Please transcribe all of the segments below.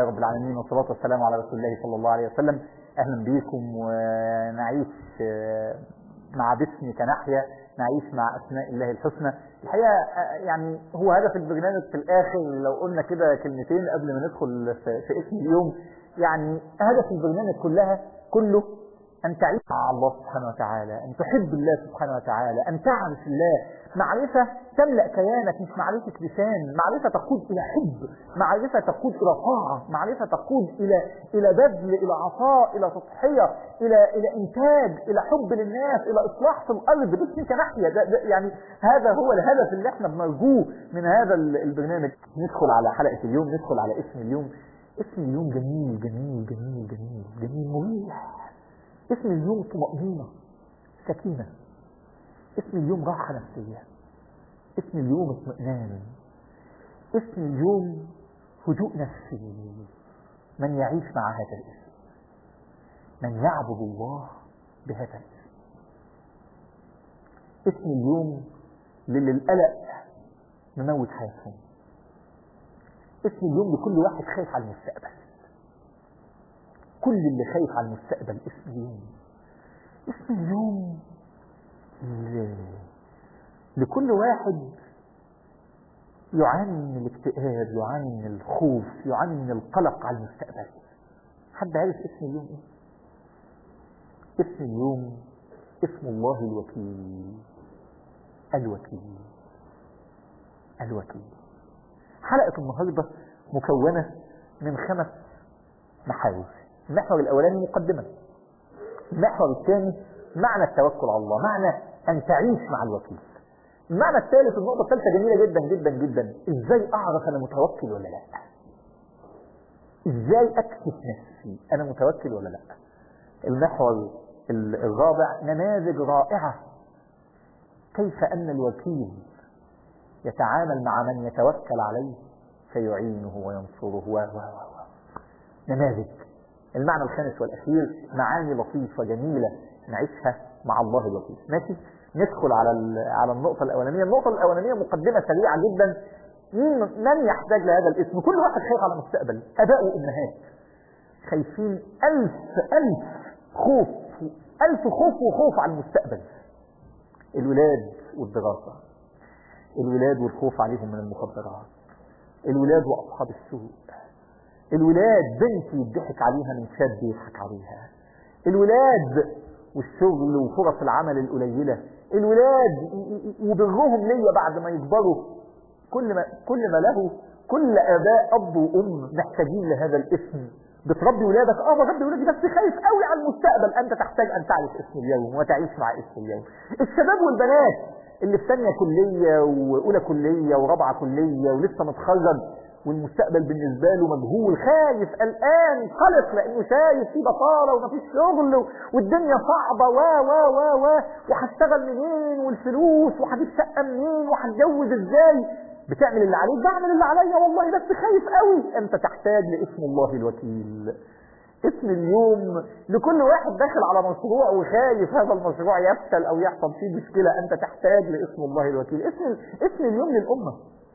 رب العالمين والصلاة والسلام على رسول الله صلى الله عليه وسلم أهلا بكم ونعيش مع باسمك نحيا نعيش مع أسماء الله الحسنى الحقيقة يعني هو هدف البرنامج في الآخر لو قلنا كده كلمتين قبل ما ندخل في اسم اليوم يعني هدف البرنامج كلها كله أن تعيش مع الله سبحانه وتعالى أن تحب الله سبحانه وتعالى أن تعرف الله معرفة تملأ كيانك مش معرفة لسان معرفة تقود إلى حب معرفة تقود إلى طاعة معرفة تقود إلى إلى بذل إلى عطاء إلى تضحية إلى إلى إنتاج إلى حب للناس إلى إصلاح في الأرض باسمك ناحية ده ده يعني هذا هو الهدف اللي احنا بنرجوه من هذا البرنامج ندخل على حلقة اليوم ندخل على اسم اليوم اسم اليوم جميل جميل جميل جميل جميل مريح اسم اليوم طمأنينة سكينة اسم اليوم راحة نفسية اسم اليوم اطمئنان اسم اليوم هدوء نفسي من يعيش مع هذا الاسم من يعبد الله بهذا الاسم اسم اليوم للي القلق مموت حياتهم اسم اليوم لكل واحد خايف على المستقبل كل اللي خايف على المستقبل اسم اليوم اسم اليوم ل... لكل واحد يعاني من الاكتئاب يعاني من الخوف يعاني من القلق على المستقبل حد عارف اسم اليوم ايه اسم اليوم اسم الله الوكيل الوكيل الوكيل حلقة النهاردة مكونة من خمس محاور المحور الأولاني مقدمة المحور الثاني معنى التوكل على الله معنى أن تعيش مع الوكيل المعنى الثالث النقطة الثالثة جميلة جدا جدا جدا ازاي اعرف انا متوكل ولا لا ازاي اكشف نفسي انا متوكل ولا لا المحور الرابع نماذج رائعة كيف ان الوكيل يتعامل مع من يتوكل عليه فيعينه وينصره و و و نماذج المعنى الخامس والاخير معاني لطيفة جميلة نعيشها مع الله الوكيل ماشي ندخل على على النقطة الأولانية النقطة الأولانية مقدمة سريعة جدا من يحتاج لهذا الاسم كل واحد خايف على المستقبل أباء وأمهات خايفين ألف ألف خوف ألف خوف وخوف على المستقبل الولاد والدراسة الولاد والخوف عليهم من المخدرات الولاد وأصحاب السوء الولاد بنتي يضحك عليها من شاب يضحك عليها الولاد والشغل وفرص العمل القليلة الولاد وبرهم ليا بعد ما يكبروا كل ما كل ما له كل اباء اب وام محتاجين لهذا الاسم بتربي ولادك اه بربي ولادي بس خايف قوي على المستقبل انت تحتاج ان تعرف اسم اليوم وتعيش مع اسم اليوم الشباب والبنات اللي في ثانيه كليه واولى كليه ورابعه كليه ولسه متخرج والمستقبل بالنسبة له مجهول خايف قلقان قلق لانه شايف في بطالة ومفيش شغل والدنيا صعبة و و و و وهشتغل منين والفلوس وهجيب شقة منين وهتجوز ازاي بتعمل اللي عليك بعمل اللي عليا والله بس خايف قوي انت تحتاج لاسم الله الوكيل اسم اليوم لكل واحد داخل على مشروع وخايف هذا المشروع يفشل او يحصل فيه مشكلة انت تحتاج لاسم الله الوكيل اسم اسم اليوم للامة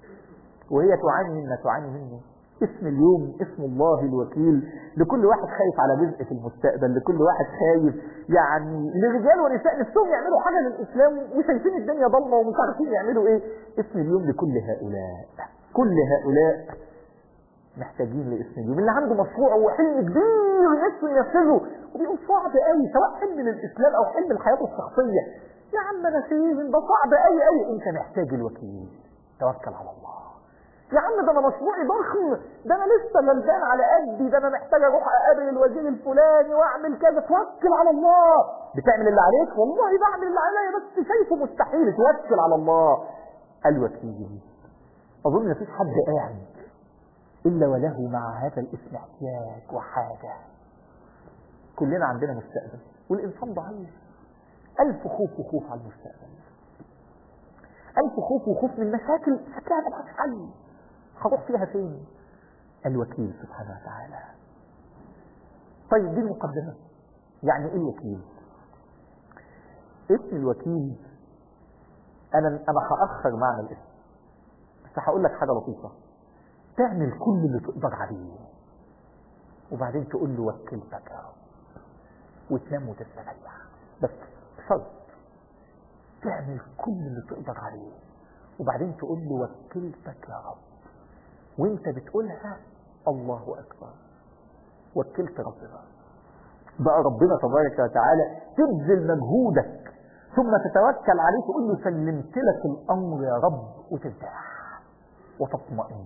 وهي تعاني مما تعاني منه اسم اليوم اسم الله الوكيل لكل واحد خايف على رزق في المستقبل لكل واحد خايف يعني لرجال ونساء نفسهم يعملوا حاجة للإسلام وشايفين الدنيا ضلمة ومش عارفين يعملوا ايه اسم اليوم لكل هؤلاء كل هؤلاء محتاجين لاسم اليوم اللي عنده مشروع وحلم كبير نفسه ينفذه وبيقول صعب قوي سواء حلم للإسلام أو حلم لحياته الشخصية يا عم أنا فين ده صعب قوي قوي أنت محتاج الوكيل توكل على الله يا عم ده انا مشروعي ضخم ده انا لسه غلبان على قدي ده انا محتاج اروح اقابل الوزير الفلاني واعمل كذا توكل على الله بتعمل اللي عليك والله بعمل اللي عليا بس شايفه مستحيل توكل على الله الوكيل اظن مفيش حد قاعد الا وله مع هذا الاسم احتياج وحاجه كلنا عندنا مستقبل والانسان ضعيف الف خوف وخوف على المستقبل ألف خوف وخوف من مشاكل شكلها ملهاش حل هروح فيها فين الوكيل سبحانه وتعالى طيب دي المقدمة يعني ايه الوكيل اسم الوكيل انا انا هاخر معنى الاسم بس هقول لك حاجه لطيفه تعمل كل اللي تقدر عليه وبعدين تقول له وكلتك يا رب وتنام وتستريح بس بشرط تعمل كل اللي تقدر عليه وبعدين تقول له وكلتك يا رب وانت بتقولها الله اكبر وكلت ربنا بقى ربنا تبارك وتعالى تبذل مجهودك ثم تتوكل عليه تقول له سلمت لك الامر يا رب وترتاح وتطمئن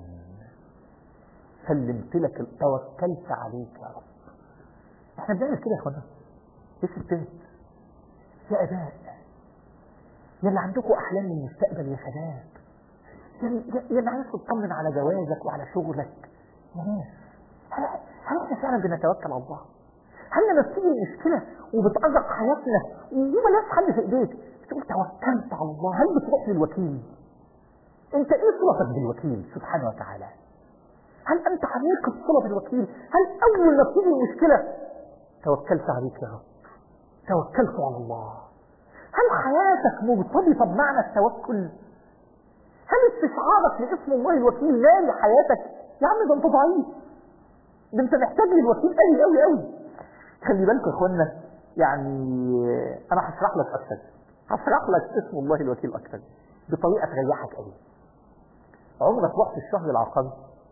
سلمت لك توكلت عليك يا رب احنا بنعمل كده يا اخوانا ايه ستات يا اباء يا اللي عندكم احلام للمستقبل يا شباب يا يا اللي عايز تطمن على جوازك وعلى شغلك يا ناس هل هل احنا فعلا بنتوكل على الله؟ هل لما بتيجي المشكله وبتأرق حياتنا وملاش حل في ايديك بتقول توكلت على الله هل بتروح للوكيل؟ انت ايه صلتك بالوكيل سبحانه وتعالى؟ هل انت عميق الصله بالوكيل؟ هل اول ما بتيجي المشكله توكلت عليك يا رب توكلت على الله هل حياتك مرتبطه بمعنى التوكل؟ هل استشعارك لاسم الله الوكيل مالي حياتك؟ يا عم ده انت ضعيف ده انت محتاج للوكيل قوي قوي قوي خلي بالكم يا اخوانا يعني انا هشرح لك اكتر هشرح لك اسم الله الوكيل اكتر بطريقه تريحك قوي عمرك رحت الشهر العقاري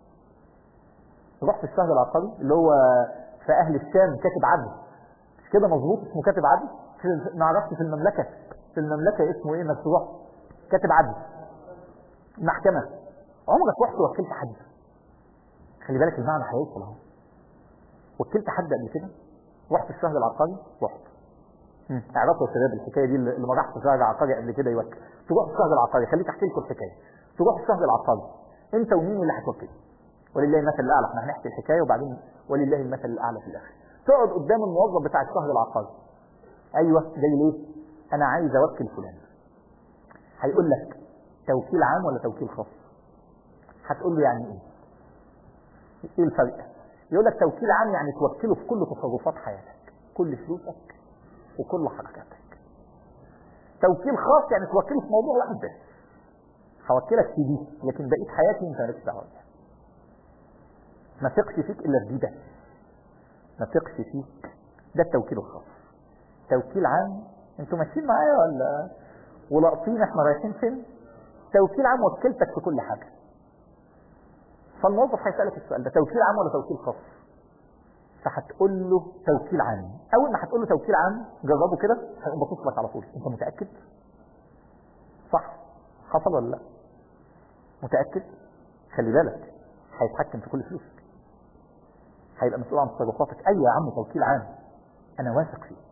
رحت الشهر العقاري اللي هو في اهل الشام كاتب عدل مش كده مظبوط اسمه كاتب عدل في- ما عرفت في المملكه في المملكه اسمه ايه انك تروح كاتب عدل محكمه عمرك رحت وكلت حد خلي بالك المعنى هيوصل اهو وكلت حد قبل كده رحت الشهر العقاري رحت مم. اعرفوا يا شباب الحكايه دي اللي ما راحش الشهر العقاري قبل كده يوكل تروح الشهر العقاري خليك احكي لكم الحكايه تروح الشهر العقاري انت ومين اللي هتوكل ولله المثل الاعلى احنا هنحكي الحكايه وبعدين ولله المثل الاعلى في الاخر تقعد قدام الموظف بتاع الشهر العقاري ايوه جاي ليه انا عايز اوكل فلان هيقول لك توكيل عام ولا توكيل خاص هتقول له يعني ايه ايه الفرق يقول لك توكيل عام يعني توكله في كل تصرفات حياتك كل فلوسك وكل حركاتك توكيل خاص يعني توكله في موضوع واحد بس هوكلك في دي لكن بقيه حياتي انت مالكش دعوه بيها ما ثقش فيك الا في دي بس ما ثقش فيك ده التوكيل الخاص توكيل عام انتوا ماشيين معايا ولا ولاقطين احنا رايحين فين توكيل عام وكلتك في كل حاجه فالموظف هيسالك السؤال ده توكيل عام ولا توكيل خاص فهتقول له توكيل عام اول ما هتقول له توكيل عام جربه كده هيقوم باصص لك على طول انت متاكد صح حصل ولا لا متاكد خلي بالك هيتحكم في كل فلوسك هيبقى مسؤول عن تصرفاتك ايوه يا عم توكيل عام انا واثق فيه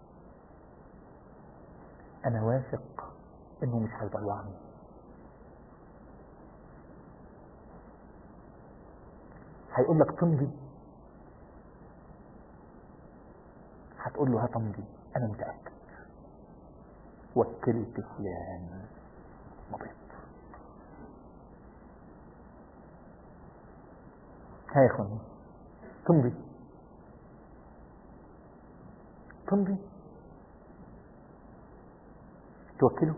انا واثق انه مش هيضيعني هيقول لك تمضي هتقول له هتمضي انا متاكد وكلت فلان مضيت ها يا اخواني تمضي تمضي توكله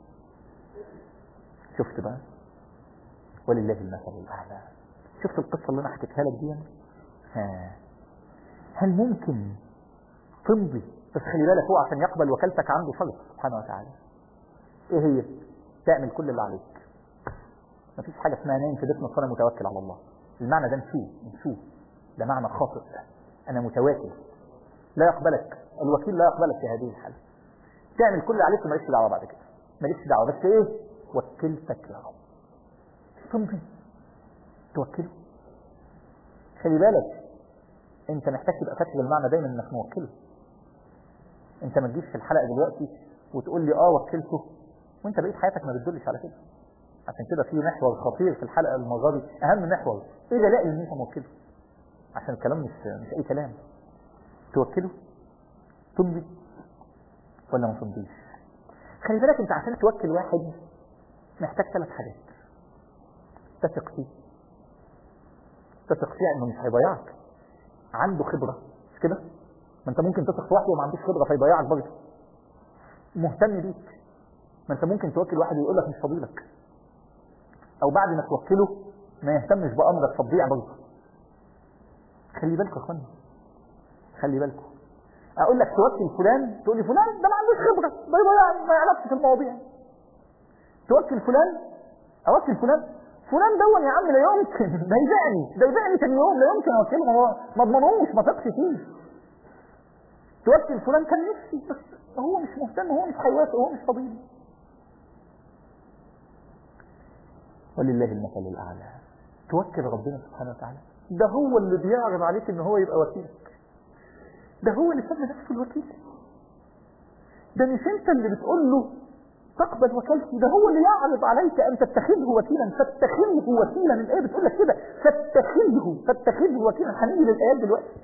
شفت بقى ولله المثل الاعلى شفت القصه اللي انا حكيتها لك دي ها هل ممكن تمضي بس خلي بالك هو عشان يقبل وكالتك عنده شرط سبحانه وتعالى ايه هي تعمل كل اللي عليك مفيش حاجه اسمها نايم في بيتنا وانا متوكل على الله المعنى ده نسوه نسوه ده معنى خاطئ انا متواكل لا يقبلك الوكيل لا يقبلك في هذه الحاله تعمل كل اللي عليك ومالكش دعوه بعد كده مالكش دعوه بس ايه وكلتك يا رب تمضي توكله خلي بالك انت محتاج تبقى فاكر المعنى دايما انك موكله انت ما تجيش في الحلقه دلوقتي وتقول لي اه وكلته وانت بقيت حياتك ما بتدلش على كده عشان كده في محور خطير في الحلقه المره دي اهم محور ايه دلائل ان انت موكله عشان الكلام مش مش اي كلام توكله تمضي ولا ما تمضيش خلي بالك انت عشان توكل واحد محتاج ثلاث حاجات تثق فيه تثق فيه انه مش هيضيعك عنده خبره مش كده ما انت ممكن تثق في واحد وما عندوش خبره فيضيعك برضه مهتم بيك ما انت ممكن توكل واحد ويقول لك مش فضيلك او بعد ما توكله ما يهتمش بامرك فتضيع برضه خلي بالكم يا اخوانا خلي بالكم اقول لك توكل فلان تقول لي فلان ده ما عندوش خبره ده يضيع ما يعرفش في المواضيع توكل فلان اوكل فلان فلان دون يا عم لا يمكن ده يبيعني ده يبيعني تاني يوم لا يمكن اوكله هو ما اضمنوش ما ثقش فيه توكل فلان كان نفسي بس هو مش مهتم هو مش حيواتي هو مش فضيلي ولله المثل الاعلى توكل ربنا سبحانه وتعالى ده هو اللي بيعرض عليك ان هو يبقى وكيلك ده هو اللي سمى نفسه الوكيل ده مش انت اللي بتقول له تقبل وكالتي ده هو اللي يعرض عليك ان تتخذه وكيلا فاتخذه وكيلا الايه بتقول لك كده فاتخذه فاتخذه وكيلا هنيجي للايات دلوقتي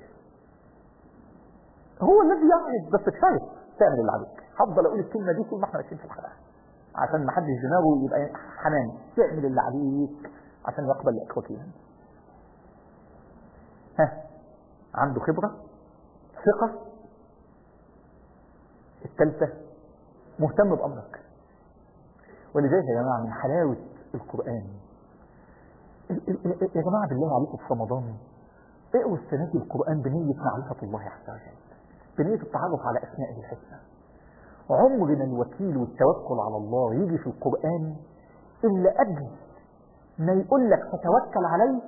هو الذي يعرض بس بشرط تعمل اللي عليك هفضل اقول الكلمه دي طول ما احنا ماشيين في الحلقه عشان ما حدش دماغه يبقى حنان تعمل اللي عليك عشان يقبل لك وكيلا ها عنده خبره ثقه الثالثه مهتم بامرك ولذلك يا جماعه من حلاوه القران يا جماعه بالله عليكم في رمضان اقروا السنه دي القران بنيه معرفه الله عز وجل بنيه التعرف على اسمائه الحسنى عمرنا الوكيل والتوكل على الله يجي في القرآن إلا قبل ما يقول لك فتوكل عليه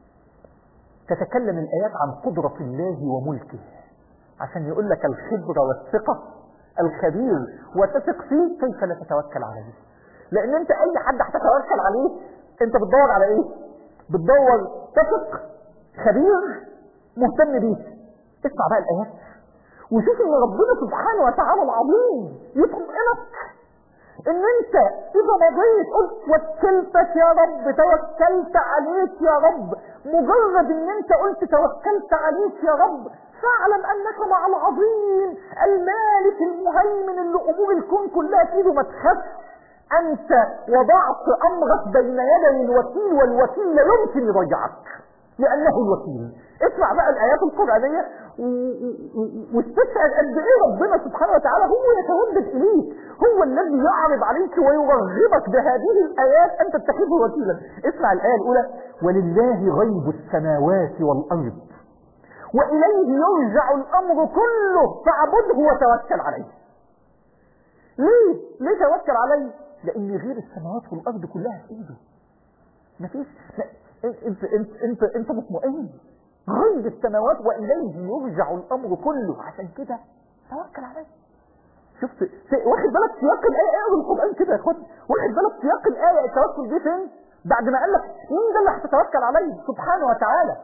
تتكلم الآيات عن قدرة الله وملكه عشان يقول لك الخبرة والثقة الخبير وتثق فيه كيف لا تتوكل عليه لأن أنت أي حد هتتوكل عليه أنت بتدور على إيه؟ بتدور تثق خبير مهتم بيك اسمع بقى الآيات وشوف ان ربنا سبحانه وتعالى العظيم يطمئنك ان انت اذا مضيت قلت وكلتك يا رب توكلت عليك يا رب مجرد ان انت قلت توكلت عليك يا رب فاعلم انك مع العظيم المالك المهيمن اللي امور الكون كلها في ايده ما تخافش انت وضعت امرك بين يدي الوكيل والوكيل لا يمكن يضيعك لانه الوكيل اسمع بقى الايات القرانيه واستشعر قد ايه ربنا سبحانه وتعالى هو يتودد اليك هو الذي يعرض عليك ويرغبك بهذه الايات ان تتخذه وكيلا اسمع الايه الاولى ولله غيب السماوات والارض واليه يرجع الامر كله فاعبده وتوكل عليه ليه ليه توكل عليه لان غير السماوات والارض كلها في ايده مفيش انت انت انت انت مطمئن غيب السماوات واليه يرجع الامر كله عشان كده توكل عليه شفت واخد بالك سياق الايه اقرا القران كده يا اخوان واخد بالك سياق الايه التوكل دي فين بعد ما قال لك مين ده اللي هتتوكل عليه سبحانه وتعالى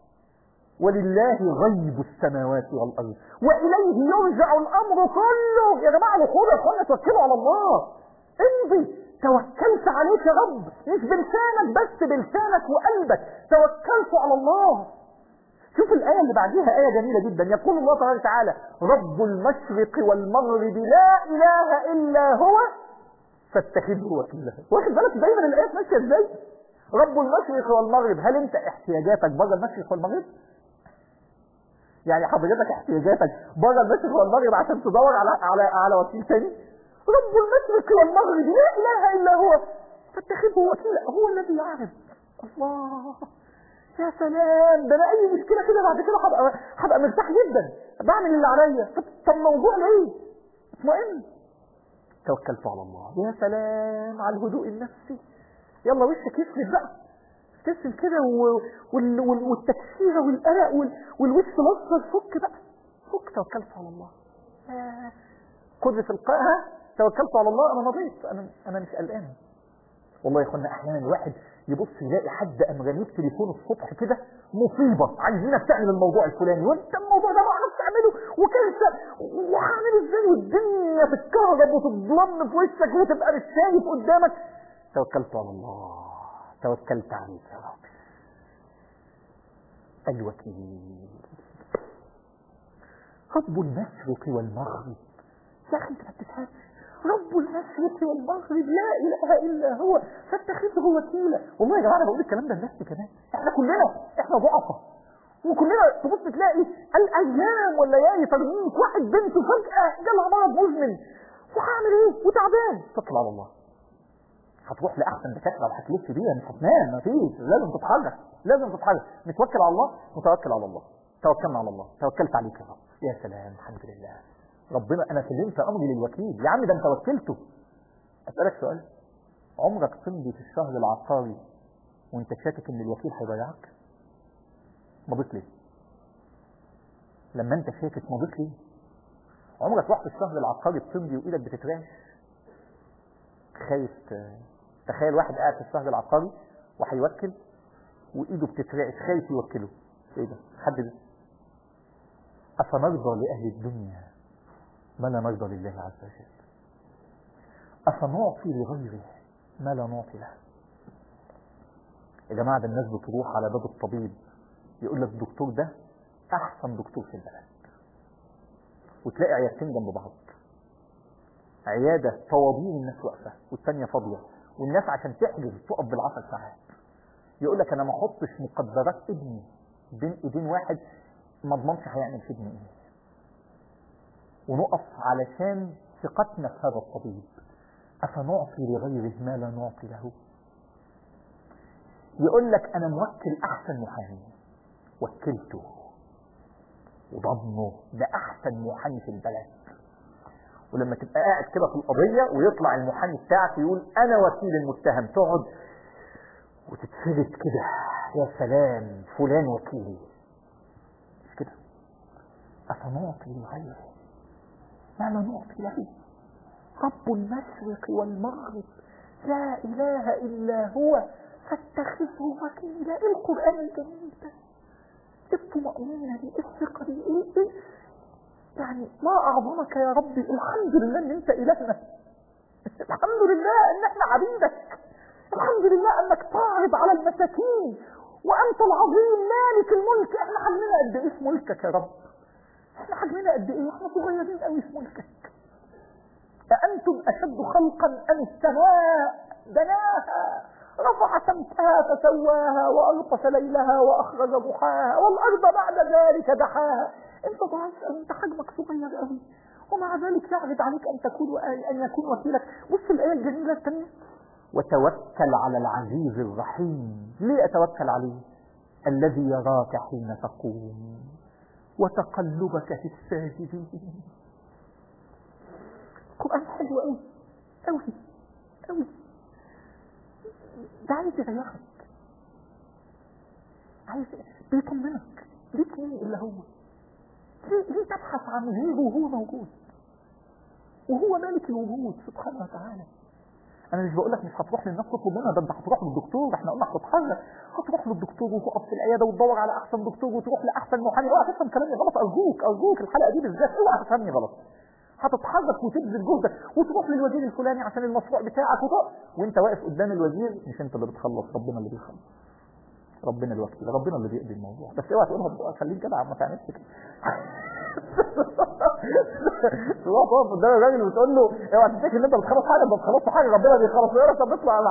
ولله غيب السماوات والارض واليه يرجع الامر كله يا جماعه الخوض يا اخوانا توكلوا على الله امضي توكلت عليك يا رب مش بلسانك بس بلسانك وقلبك توكلت على الله شوف الآية اللي بعديها آية جميلة جدا يقول الله تبارك وتعالى رب المشرق والمغرب لا إله إلا هو فاتخذه وكيلا واخد بالك دايما الآيات ماشية ازاي رب المشرق والمغرب هل انت احتياجاتك بره المشرق والمغرب يعني حضرتك احتياجاتك بره المشرق والمغرب عشان تدور على على على وكيل ثاني رب المشرق والمغرب لا اله الا هو فاتخذه وكيلا هو الذي يعرف الله يا سلام ده انا اي مشكله كده بعد كده هبقى هبقى مرتاح جدا بعمل اللي عليا طب موضوع ليه اطمئن توكلت على الله يا سلام على الهدوء النفسي يلا وشك يسند بقى تسل كده وال... وال... والتكسيره والقلق وال... والوش الاصفر فك بقى فك توكلت على الله خذ في القاها توكلت على الله انا مضيت انا انا مش قلقان والله يا اخوانا احيانا الواحد يبص يلاقي حد قام رميك تليفون الصبح كده مصيبه عايزينك تعمل الموضوع الفلاني وانت الموضوع ده ما عرفت تعمله وكيف وهعمل ازاي والدنيا تتكهرب وتتضلم في وشك وتبقى مش شايف قدامك توكلت على الله توكلت عليك يا رب الوكيل رب المشرق والمغرب يا اخي انت ما بتفهمش رب المشرق والمغرب لا اله الا هو فاتخذه وكيلا والله يا جماعه انا بقول الكلام ده لنفسي كمان احنا كلنا احنا ضعفاء وكلنا تبص تلاقي الايام والليالي ترميك واحد بنته فجاه جالها مرض مزمن وهعمل ايه وتعبان توكل على الله هتروح لاحسن دكاتره وهتلف بيها مش هتنام مفيش لازم تتحرك لازم تتحرك نتوكل على الله متوكل على الله توكلنا على الله توكلت عليك يا رب يا سلام الحمد لله ربنا انا سلمت امري للوكيل يا عم ده انت وكلته اسالك سؤال عمرك تمضي في الشهر العقاري وانت شاكك ان الوكيل هيضيعك مضيت ليه لما انت شاكك مضيت ليه عمرك رحت الشهر العقاري بتمضي وايدك بتتراش خايف تخيل واحد قاعد في الشهر العقاري وهيوكل وايده بتترعش خايف يوكله ايه ده حد ده افنرضى لاهل الدنيا ما لا نرضى لله عز وجل افنعطي لغيره ما لا نعطي له يا جماعه ده الناس بتروح على باب الطبيب يقول لك الدكتور ده احسن دكتور في البلد وتلاقي عيادتين جنب بعض عياده طوابير الناس واقفه والثانيه فاضيه والناس عشان تحجز تقف بالعشر ساعات يقول لك انا ما احطش مقدرات ابني بين ايدين واحد ما اضمنش هيعمل في ابني ايه ونقف علشان ثقتنا في هذا الطبيب افنعطي لغيره ما لا نعطي له يقول لك انا موكل احسن محامي وكلته وضمنه ده احسن محامي في البلد ولما تبقى قاعد كده في القضيه ويطلع المحامي بتاعك ويقول انا وكيل المتهم تقعد وتتفرد كده يا سلام فلان وكيلي مش كده افنعطي لغيره ما لا نعطي له رب المشرق والمغرب لا اله الا هو فاتخذه وكيلا ايه القران الجميل ده جبت مؤمنة دي الثقة دي ايه ايه يعني ما اعظمك يا ربي الحمد لله ان انت الهنا الحمد لله ان احنا عبيدك الحمد لله انك تعرض على المساكين وانت العظيم مالك الملك احنا حجمنا قد ايه في ملكك يا رب احنا حجمنا قد ايه احنا صغيرين قوي في ملكك أأنتم أشد خلقا أم السماء بناها رفع سمكها فسواها وأغطش ليلها وأخرج ضحاها والأرض بعد ذلك دحاها أنت ضعيف أو أنت حجمك صغير قوي ومع ذلك يعرض عليك أن تكون أن يكون وكيلك بص الآية الجميلة الثانية وتوكل على العزيز الرحيم ليه أتوكل عليه الذي يراك حين تقوم وتقلبك في الساجدين القرآن حلو قوي قوي قوي ده عايز يريحك عايز بيطمنك ليك مين الا هو ليه, ليه تبحث عن غيره وهو موجود وهو مالك الوجود سبحانه وتعالى انا مش بقول لك مش هتروح للناس تطلب منها ده انت هتروح للدكتور احنا قلنا هتتحرك هتروح للدكتور وتقف في العياده وتدور على احسن دكتور وتروح لاحسن محامي اوعى تفهم كلامي غلط ارجوك ارجوك الحلقه دي بالذات اوعى تفهمني غلط هتتحرك وتبذل جهدك وتروح للوزير الفلاني عشان المشروع بتاعك وتقف وانت واقف قدام الوزير مش انت اللي بتخلص ربنا اللي بيخلص ربنا الوكيل ربنا اللي بيقضي الموضوع بس اوعى تقولها خليك كده ما تعملش كده تروح تقف قدام الراجل وتقول له اوعى تفتكر ان انت بتخلص حاجه انت بتخلص حاجه ربنا بيخلص يقول لك طب اطلع على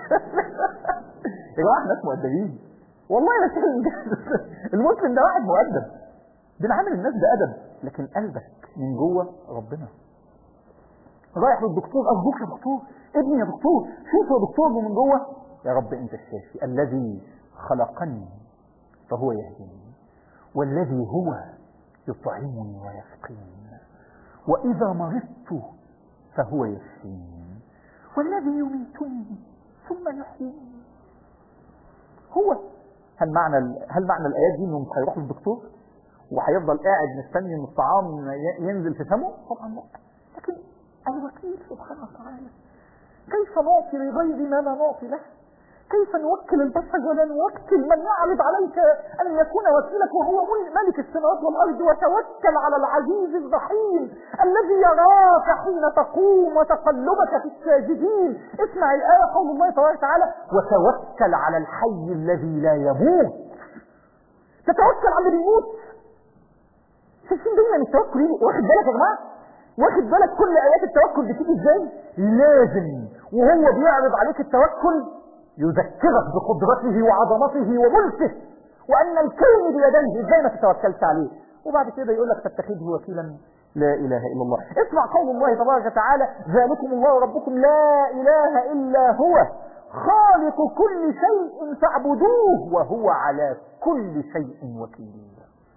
يا جماعه احنا ناس مؤدبين والله انا المسلم ده واحد مؤدب بنعامل الناس بادب لكن قلبك من جوه ربنا رايح للدكتور ارجوك يا دكتور ابني يا دكتور شوف يا دكتور من جوه يا رب انت الشافي الذي خلقني فهو يهديني والذي هو يطعمني ويسقيني واذا مرضت فهو يشفيني والذي يميتني ثم يحييني هو هل معنى هل معنى الايات دي انه هيروح للدكتور وهيفضل قاعد مستني ان الطعام ينزل في فمه طبعا لا لكن الوكيل سبحانه وتعالى كيف نعطي لغير ما لا نعطي له كيف نوكل البشر ولا نوكل من يعرض عليك ان يكون وكيلك وهو ملك السماوات والارض وتوكل على العزيز الرحيم الذي يراك حين تقوم وتقلبك في الساجدين اسمع الايه قول الله تبارك وتعالى وتوكل على الحي الذي لا يموت تتوكل على اللي بيموت شايفين دايما التوكل واخد بالك يا جماعه واخد بالك كل ايات التوكل بتيجي ازاي لازم وهو بيعرض عليك التوكل يذكرك بقدرته وعظمته وملكه وان الكون بيديه ازاي ما تتوكلش عليه وبعد كده يقول لك تتخذه وكيلا لا إله إلا الله اسمع قول الله تبارك وتعالى ذلكم الله ربكم لا إله إلا هو خالق كل شيء فاعبدوه وهو على كل شيء وكيل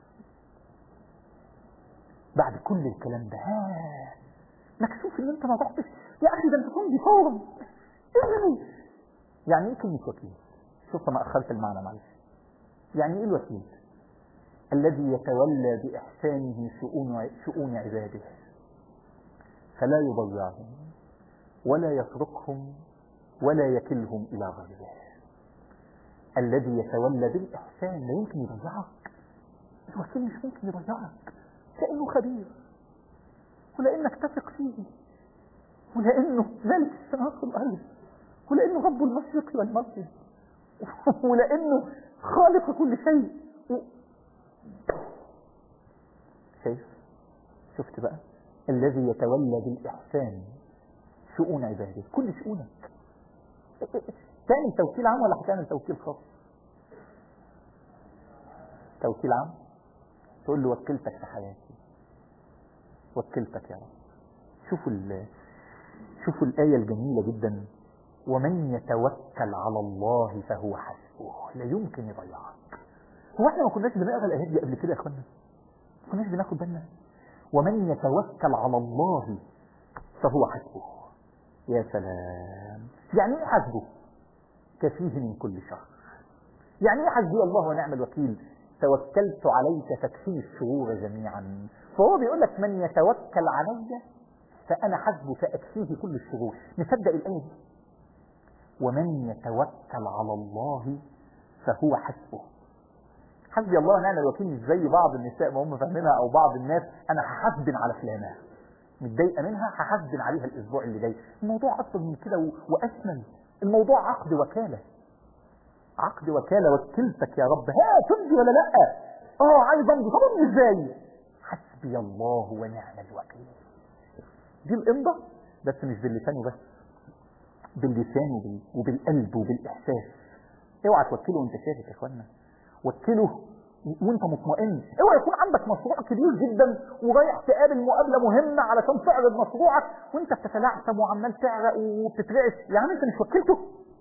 بعد كل الكلام ده ها مكسوف ان انت ما رحتش يا اخي ده انت كنت فورا يعني ايه كلمه وكيل شوف ما اخرت المعنى معلش يعني ايه الوكيل الذي يتولى بإحسانه شؤون شؤون عباده فلا يضيعهم ولا يتركهم ولا يكلهم إلى غيره الذي يتولى بالإحسان لا يمكن يضيعك الوكيل مش ممكن يضيعك لأنه خبير ولأنك تثق فيه ولأنه ملك السماوات والأرض ولأنه رب المشرق والمغرب ولأنه خالق كل شيء شايف شفت بقى الذي يتولى بالإحسان شؤون عباده كل شؤونك تعمل توكيل عام ولا هتعمل توكيل خاص توكيل عام تقول له وكلتك في حياتي وكلتك يا رب شوفوا شوفوا الآية الجميلة جدا ومن يتوكل على الله فهو حسبه لا يمكن يضيعك هو احنا ما كناش بنقرا الايات دي قبل كده يا اخوانا ما كناش بناخد بالنا ومن يتوكل على الله فهو حسبه يا سلام يعني ايه حسبه كفيه من كل شر يعني ايه حسبي الله ونعم الوكيل توكلت عليك تكفيه الشرور جميعا فهو بيقول لك من يتوكل علي فانا حسبه فاكفيه كل الشرور نصدق الايه دي ومن يتوكل على الله فهو حسبه حسبي الله ونعم الوكيل مش زي بعض النساء ما هم فاهمينها او بعض الناس انا هحاسبن على فلانه متضايقه منها هحاسبن عليها الاسبوع اللي جاي الموضوع اكتر من كده واشمل الموضوع عقد وكاله عقد وكاله وكلتك يا رب ها تمضي ولا لا اه عايز امضي طب امضي ازاي حسبي الله ونعم الوكيل دي الامضه بس مش باللسان وبس باللسان وبالقلب وبالاحساس اوعى توكله وانت ساكت يا اخوانا وكله وانت مطمئن اوعى يكون عندك مشروع كبير جدا ورايح تقابل مقابله مهمه علشان تعرض مشروعك وانت بتتلعثم وعمال تعرق وبتترعش يعني انت مش وكلته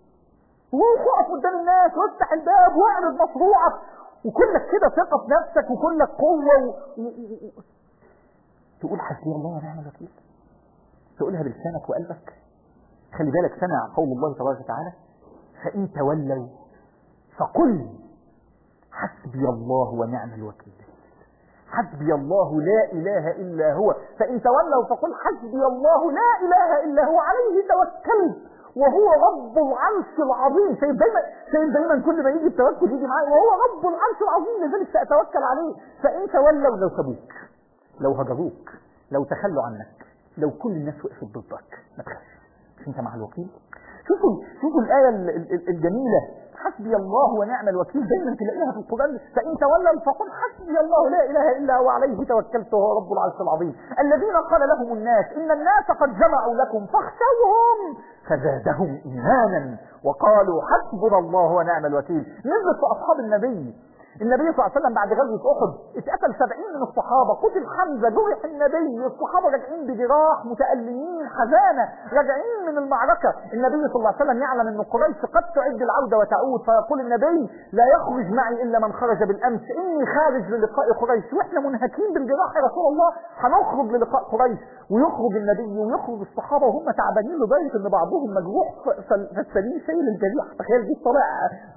وقف قدام الناس وافتح الباب واعرض مشروعك وكلك كده ثقه في نفسك وكلك قوه و... و... و... تقول حسبي الله ونعم الوكيل تقولها بلسانك وقلبك خلي بالك سمع قول الله تبارك وتعالى فإن تولوا فقل حسبي الله ونعم الوكيل حسبي الله لا إله إلا هو فإن تولوا فقل حسبي الله لا إله إلا هو عليه توكلت وهو رب العرش العظيم شايف دايما شايف دايما كل ما يجي التوكل يجي معايا وهو رب العرش العظيم لذلك سأتوكل عليه فإن تولوا لو سابوك لو هجروك لو تخلوا عنك لو كل الناس وقفت ضدك ما تخافش مش انت مع الوكيل شوفوا شوفوا الآية الجميلة حسبي الله ونعم الوكيل دايما تلاقيها في القرآن فإن تولوا فقل حسبي الله لا إله إلا هو عليه توكلت وهو رب العرش العظيم الذين قال لهم الناس إن الناس قد جمعوا لكم فاخشوهم فزادهم إيمانا وقالوا حسبنا الله ونعم الوكيل نزلت في أصحاب النبي النبي صلى الله عليه وسلم بعد غزوة أحد اتقتل سبعين من الصحابة قتل حمزة جرح النبي الصحابة راجعين بجراح متألمين حزانة راجعين من المعركة النبي صلى الله عليه وسلم يعلم أن قريش قد تعد العودة وتعود فيقول النبي لا يخرج معي إلا من خرج بالأمس إني خارج للقاء قريش وإحنا منهكين بالجراح يا رسول الله هنخرج للقاء قريش ويخرج النبي ويخرج الصحابة وهم تعبانين لدرجة أن بعضهم مجروح فالسليم شايل الجريح تخيل دي طالع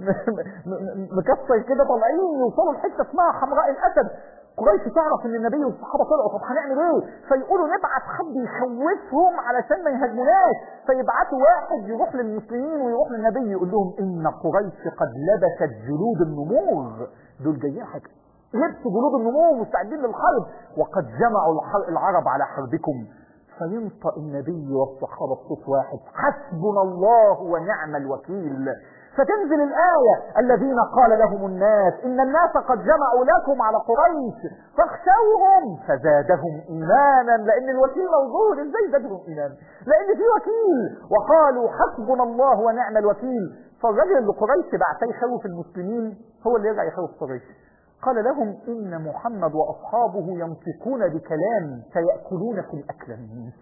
مكسر كده طالعين يوصلوا لحته اسمها حمراء الاسد قريش تعرف ان النبي والصحابه طلعوا طب هنعمل ايه فيقولوا نبعت حد يخوفهم علشان ما يهاجموناش فيبعتوا واحد يروح للمسلمين ويروح للنبي يقول لهم ان قريش قد لبست جلود النمور دول جايين حاجه لبسوا جلود النمور مستعدين للحرب وقد جمعوا العرب على حربكم فينطق النبي والصحابه بصوت واحد حسبنا الله ونعم الوكيل فتنزل الآية الذين قال لهم الناس إن الناس قد جمعوا لكم على قريش فاخشوهم فزادهم إيمانا لأن الوكيل موجود إزاي زادهم إيمانا لأن في وكيل وقالوا حسبنا الله ونعم الوكيل فالراجل اللي قريش بعتها يخوف المسلمين هو اللي يرجع يخوف قريش قال لهم إن محمد وأصحابه ينطقون بكلام سيأكلونكم أكلا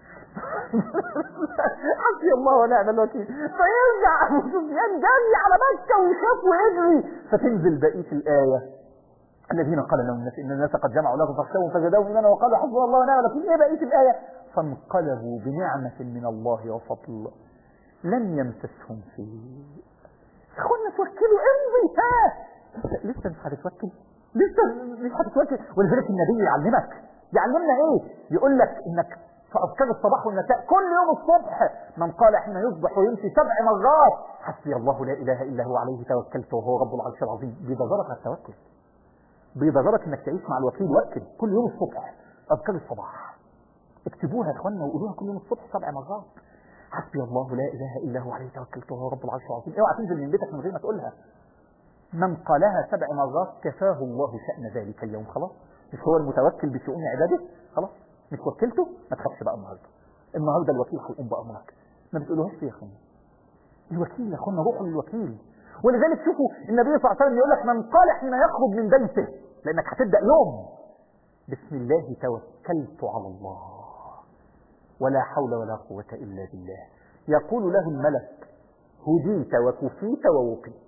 حسبي الله ونعم الوكيل فيرجع أبو سفيان جري على مكة ويخاف ويجري فتنزل بقية الآية الذين قال لهم الناس إن الناس قد جمعوا لكم فاخشوهم فزادوهم إيمانا وقالوا حسبنا الله ونعم الوكيل إيه بقية الآية فانقلبوا بنعمة من الله وفضل لم يمسسهم شيء اخوانا توكلوا امضي ها لسه مش هتتوكل لسه مش هتتوكل ولذلك النبي يعلمك يعلمنا ايه يقول لك انك في اذكار الصباح والمساء كل يوم الصبح من قال حين يصبح ويمشي سبع مرات حسبي الله لا اله الا هو عليه توكلت وهو رب العرش العظيم بيدربك على التوكل بيدربك انك تعيش مع الوكيل وكل كل يوم الصبح اذكار الصباح اكتبوها يا اخوانا وقولوها كل يوم الصبح سبع مرات حسبي الله لا اله الا هو عليه توكلت وهو رب العرش العظيم اوعى تنزل من بيتك من غير ما تقولها من قالها سبع مرات كفاه الله شأن ذلك اليوم خلاص مش هو المتوكل بشؤون عباده خلاص مش وكلته ما تخافش بقى النهارده النهارده الوكيل هيقوم بأمرك ما بتقولوهاش يا اخوانا الوكيل يا اخوانا روحوا للوكيل ولذلك شوفوا النبي صلى الله عليه وسلم يقول لك من قال حين يخرج من بيته لانك هتبدا يوم بسم الله توكلت على الله ولا حول ولا قوة إلا بالله يقول له الملك هديت وكفيت ووقيت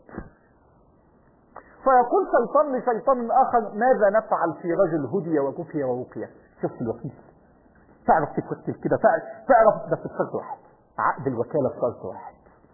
فيقول شيطان لشيطان آخر ماذا نفعل في رجل هدي وكفي ووقي شوف الوكيل تعرف تتوكل كده تعرف, تعرف بس بشرط واحد عقد الوكالة بشرط واحد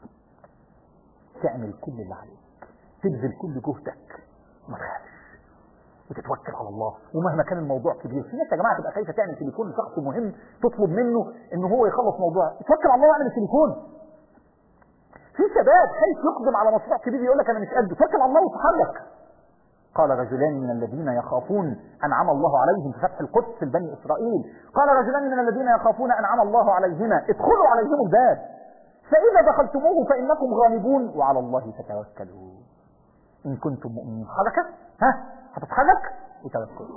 تعمل كل اللي عليك تبذل كل جهدك ما تخافش وتتوكل على الله ومهما كان الموضوع كبير في ناس يا جماعه تبقى خايفه تعمل تليفون لشخص مهم تطلب منه ان هو يخلص موضوع توكل على الله واعمل التليفون في شباب خايف يقدم على مشروع كبير يقول لك انا مش قد توكل على الله وتحرك قال رجلان من الذين يخافون انعم الله عليهم في فتح القدس لبني اسرائيل قال رجلان من الذين يخافون انعم الله عليهما ادخلوا عليهم الباب فاذا دخلتموه فانكم غالبون وعلى الله فتوكلوا ان كنتم مؤمنين حركه ها هتتحرك وتوكل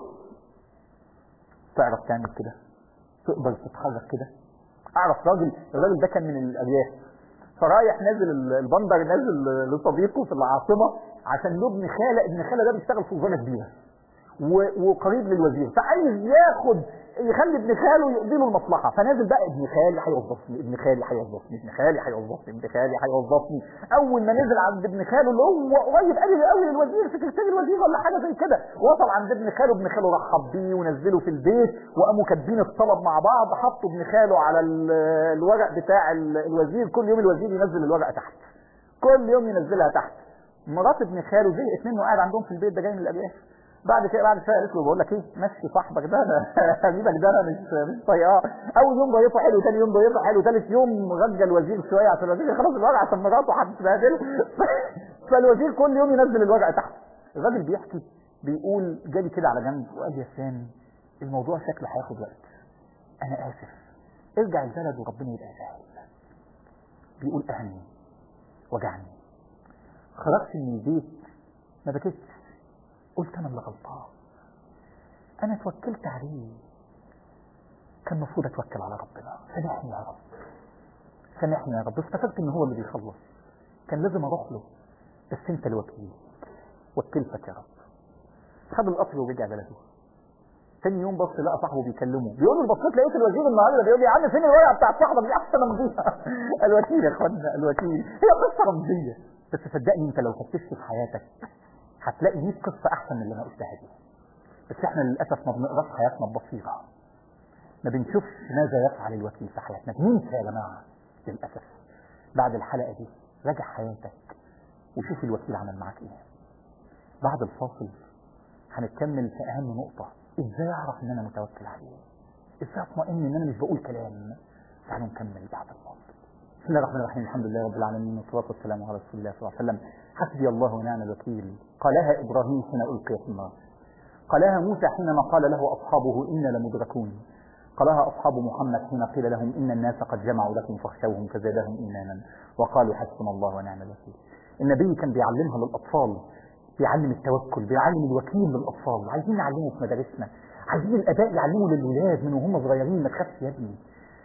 تعرف تعمل كده تقدر تتحرك كده اعرف راجل الراجل ده كان من الارياف فرايح نازل البندر نازل لصديقه في العاصمه عشان يبني خاله ابن خاله ده بيشتغل في وزاره كبيره وقريب للوزير فعايز ياخد يخلي ابن خاله يقضي له المصلحه فنازل بقى ابن خالي هيوظفني ابن خالي هيوظفني ابن خالي هيوظفني ابن خالي هيوظفني اول ما نزل عند ابن خاله اللي هو قريب قوي قوي للوزير سكرتير الوزير ولا حاجه زي كده وصل عند ابن خاله ابن خاله رحب بيه ونزله في البيت وقاموا كاتبين الطلب مع بعض حطوا ابن خاله على الورق بتاع الوزير كل يوم الوزير ينزل الورقه تحت كل يوم ينزلها تحت مرات ابن خاله زهقت منه قاعد عندهم في البيت ده جاي من الارياف بعد كده بعد شويه قالت له بقول لك ايه مشي صاحبك ده انا حبيبك ده انا مش مش طايقاه اول يوم ضيفه حلو ثاني يوم ضيفه حلو ثالث يوم غجى الوزير شويه عشان الوزير خلاص الورقه عشان مراته هتتبهدل فالوزير كل يوم ينزل الورقه تحت الراجل بيحكي بيقول جالي كده على جنب وقال يا سام الموضوع شكله هياخد وقت انا اسف ارجع البلد وربنا يبقى سهل بيقول اهني وجعني خرجت من البيت ما بكيتش قلت انا اللي غلطان انا توكلت عليه كان المفروض اتوكل على ربنا سامحني يا رب سامحني يا رب استفدت ان هو اللي بيخلص كان لازم اروح له بس انت الوكيل وكلتك يا رب خد القطر ورجع بلده تاني يوم بص لقى صاحبه بيكلمه بيقول له بصيت لقيت الوزير النهارده بيقول لي يا عم فين الورقه بتاعت صاحبك دي احسن رمزيه الوكيل يا اخوانا الوكيل هي قصه رمزيه بس صدقني انت لو فتشت في حياتك هتلاقي 100 قصة أحسن من اللي أنا قلتها دي بس احنا للأسف ما بنقراش حياتنا ببصيرة ما بنشوفش ماذا يفعل الوكيل في حياتنا بننسى يا جماعة للأسف بعد الحلقة دي راجع حياتك وشوف الوكيل عمل معاك ايه بعد الفاصل هنكمل في أهم نقطة ازاي أعرف إن أنا متوكل عليه ازاي أطمئن إن أنا مش بقول كلام تعالوا نكمل بعد الفاصل بسم الله الرحمن الرحيم الحمد لله رب العالمين والصلاة والسلام على رسول الله صلى الله عليه وسلم حسبي الله ونعم الوكيل قالها إبراهيم حين ألقي في النار قالها موسى حينما قال له أصحابه إنا لمدركون قالها أصحاب محمد حين قيل لهم إن الناس قد جمعوا لكم فاخشوهم فزادهم إيمانا وقالوا حسبنا الله ونعم الوكيل النبي كان بيعلمها للأطفال بيعلم التوكل بيعلم الوكيل للأطفال عايزين نعلمه في مدارسنا عايزين الآباء يعلموا للولاد من وهم صغيرين ما تخافش يا ابني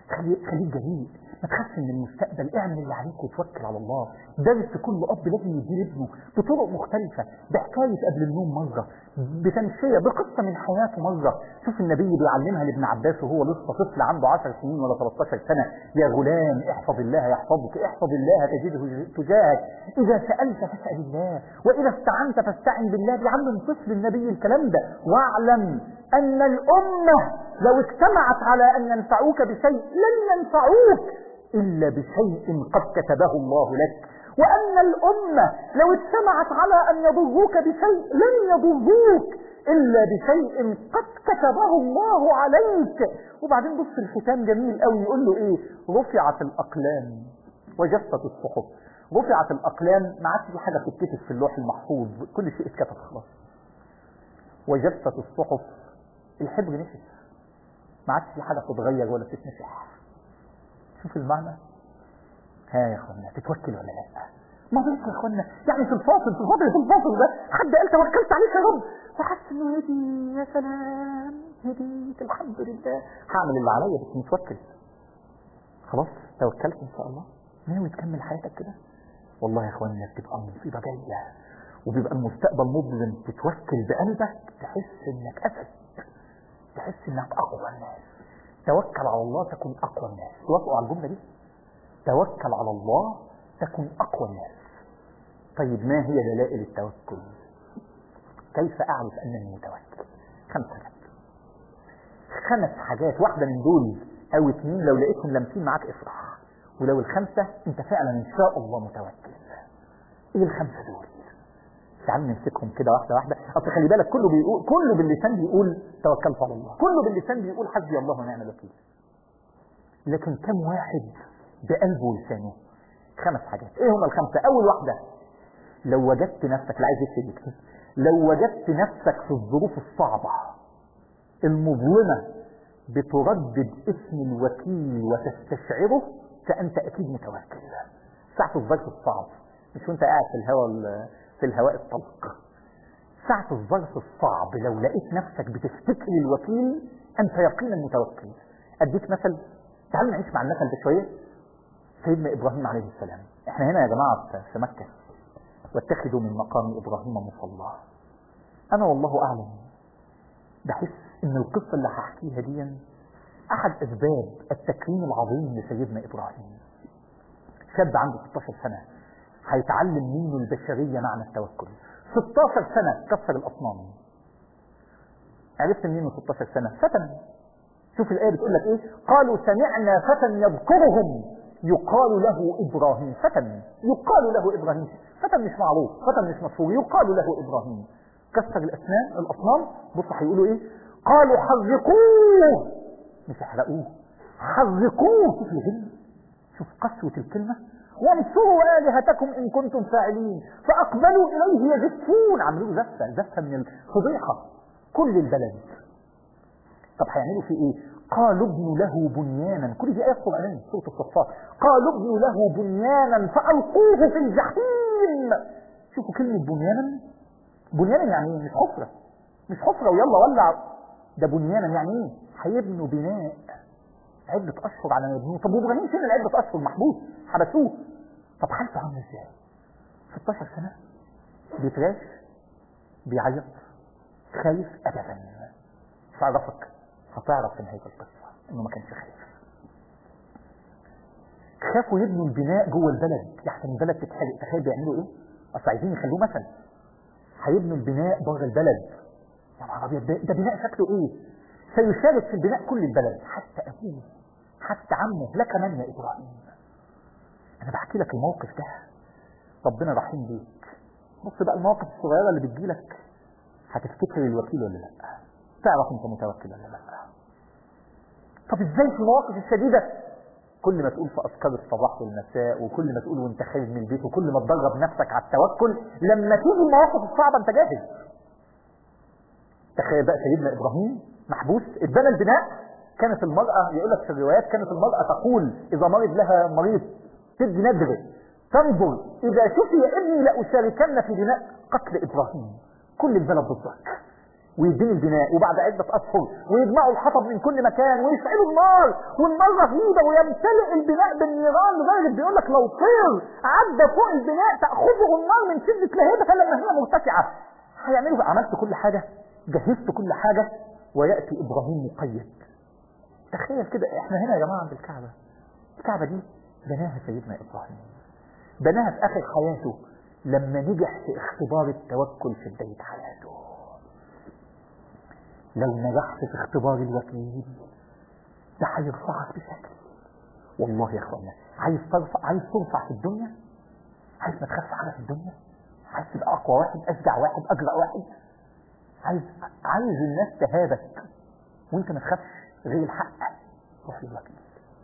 خليك خليك جريء ما تخافش من المستقبل اعمل اللي عليك وتوكل على الله درس كل اب لازم يدير ابنه بطرق مختلفة بحكاية قبل النوم مرة بتمشية بقصة من حياته مرة شوف النبي بيعلمها لابن عباس وهو لسه طفل عنده 10 سنين ولا 13 سنة يا غلام احفظ الله يحفظك احفظ الله تجده تجاهك اذا سألت فاسأل الله واذا استعنت فاستعن بالله بيعلم طفل النبي الكلام ده واعلم ان الامة لو اجتمعت على ان ينفعوك بشيء لن ينفعوك إلا بشيء قد كتبه الله لك وأن الأمة لو اجتمعت على أن يضروك بشيء لن يضروك إلا بشيء قد كتبه الله عليك وبعدين بص الختام جميل قوي يقول له إيه رفعت الأقلام وجفت الصحف رفعت الأقلام ما عادش في حاجة تتكتب في اللوح المحفوظ كل شيء اتكتب خلاص وجفت الصحف الحبر نشف ما عادش في حاجة تتغير ولا تتمسح شوف المعنى ها يا اخوانا تتوكل ولا لا ما ضيق يا اخوانا يعني في الفاصل في فترة الفاصل ده حد قال توكلت عليك يا رب فحس انه هدي يا سلام هديت الحمد لله هعمل اللي عليا بس متوكل خلاص توكلت ان شاء الله ناوي تكمل حياتك كده والله يا اخوانا بتبقى المصيبه جايه وبيبقى المستقبل مظلم تتوكل بقلبك تحس انك اسد تحس انك اقوى الناس توكل على الله تكون أقوى الناس توافقوا على الجملة دي توكل على الله تكون أقوى الناس طيب ما هي دلائل التوكل كيف أعرف أنني متوكل خمس حاجات خمس حاجات واحدة من دول أو اثنين لو لقيتهم لامسين معاك افرح ولو الخمسة أنت فعلا إن شاء الله متوكل إيه الخمسة دول تعالوا نمسكهم كده واحدة واحدة أصل خلي بالك كله بيقول كله باللسان بيقول توكلت على الله كله باللسان بيقول حسبي الله ونعم الوكيل لكن كم واحد بقلبه ولسانه خمس حاجات ايه هم الخمسة اول واحدة لو وجدت نفسك لا عايز يكتب لو وجدت نفسك في الظروف الصعبة المظلمة بتردد اسم الوكيل وتستشعره فأنت أكيد متوكل ساعة الظرف الصعب مش وانت قاعد في الهواء في الهواء الطلق ساعة الظرف الصعب لو لقيت نفسك بتفتكر الوكيل أنت يقينا متوكل أديك مثل تعالوا نعيش مع المثل ده شوية سيدنا إبراهيم عليه السلام احنا هنا يا جماعة في مكة واتخذوا من مقام إبراهيم مصلى أنا والله أعلم بحس إن القصة اللي هحكيها دي أحد أسباب التكريم العظيم لسيدنا إبراهيم شاب عنده 16 سنة هيتعلم منه البشرية معنى التوكل 16 سنة كسر الأصنام عرفت منين 16 سنة فتن شوف الآية بتقول لك إيه قالوا سمعنا فتى يذكرهم يقال له إبراهيم فتن يقال له إبراهيم فتن مش معروف فتن مش مشهور يقال له إبراهيم كسر الأسنان الأصنام بص هيقولوا إيه قالوا حرقوه مش احرقوه حرقوه شوف الغل شوف قسوة الكلمة وانصروا آلهتكم إن كنتم فاعلين فأقبلوا إليه يزفون عملوا زفة زفة من الفضيحة كل البلد طب هيعملوا في إيه قالوا ابنوا له بنيانا كل دي آيات قرآنية سورة الصفات قالوا ابنوا له بنيانا فألقوه في الجحيم شوفوا كلمة بنيانا بنيانا يعني ايه مش حفرة مش حفرة ويلا ولع ده بنيانا يعني ايه هيبنوا بناء عدة أشهر على ما يبنوه طب وإبراهيم فين العدة أشهر محبوس حبسوه طب حالته عامل ازاي 16 سنة بيتراش بيعيط خايف أبدا مش عرفك هتعرف في نهاية القصة انه ما كانش خايف خافوا يبنوا البناء جوه البلد يحسن البلد تتحرق تخيل بيعملوا ايه اصل عايزين يخلوه مثل هيبنوا البناء بره البلد يا نهار ابيض ده, ده بناء شكله ايه سيشارك في البناء كل البلد حتى ابوه حتى عمه لك من يا ابراهيم انا بحكي لك الموقف ده ربنا رحيم بيك بص بقى المواقف الصغيره اللي بتجيلك هتفتكر الوكيل ولا لا تعرف انت متوكل ولا لا طب ازاي في المواقف الشديدة كل ما تقول في اذكار الصباح والمساء وكل ما تقول وانت خارج من البيت وكل ما تدرب نفسك على التوكل لما تيجي المواقف الصعبة انت جاهز تخيل بقى سيدنا ابراهيم محبوس اتبنى البناء كانت المرأة يقول لك في الروايات كانت المرأة تقول اذا مرض لها مريض تدي ندر تنظر اذا شفي ابني لأشاركن في بناء قتل ابراهيم كل البلد ضدك ويدين البناء وبعد عدة أشهر ويجمعوا الحطب من كل مكان ويشعلوا النار والنار رهيبة ويمتلئ البناء بالنيران لدرجة بيقول لك لو طير عدى فوق البناء تأخذه النار من شدة لهيبها لما هي مرتفعة هيعملوا عملت كل حاجة جهزت كل حاجة ويأتي إبراهيم مقيد تخيل كده احنا هنا يا جماعة عند الكعبة الكعبة دي بناها سيدنا إبراهيم بناها في آخر حياته لما نجح في اختبار التوكل في بداية حياته لو نجحت في اختبار الوكيل ده هيرفعك بشكل والله يا اخوانا عايز ترفع عايز ترفع في الدنيا عايز ما تخافش حاجه في الدنيا عايز تبقى اقوى واحد اشجع واحد اجرأ واحد عايز عايز الناس تهابك وانت ما تخافش غير الحق روح للوكيل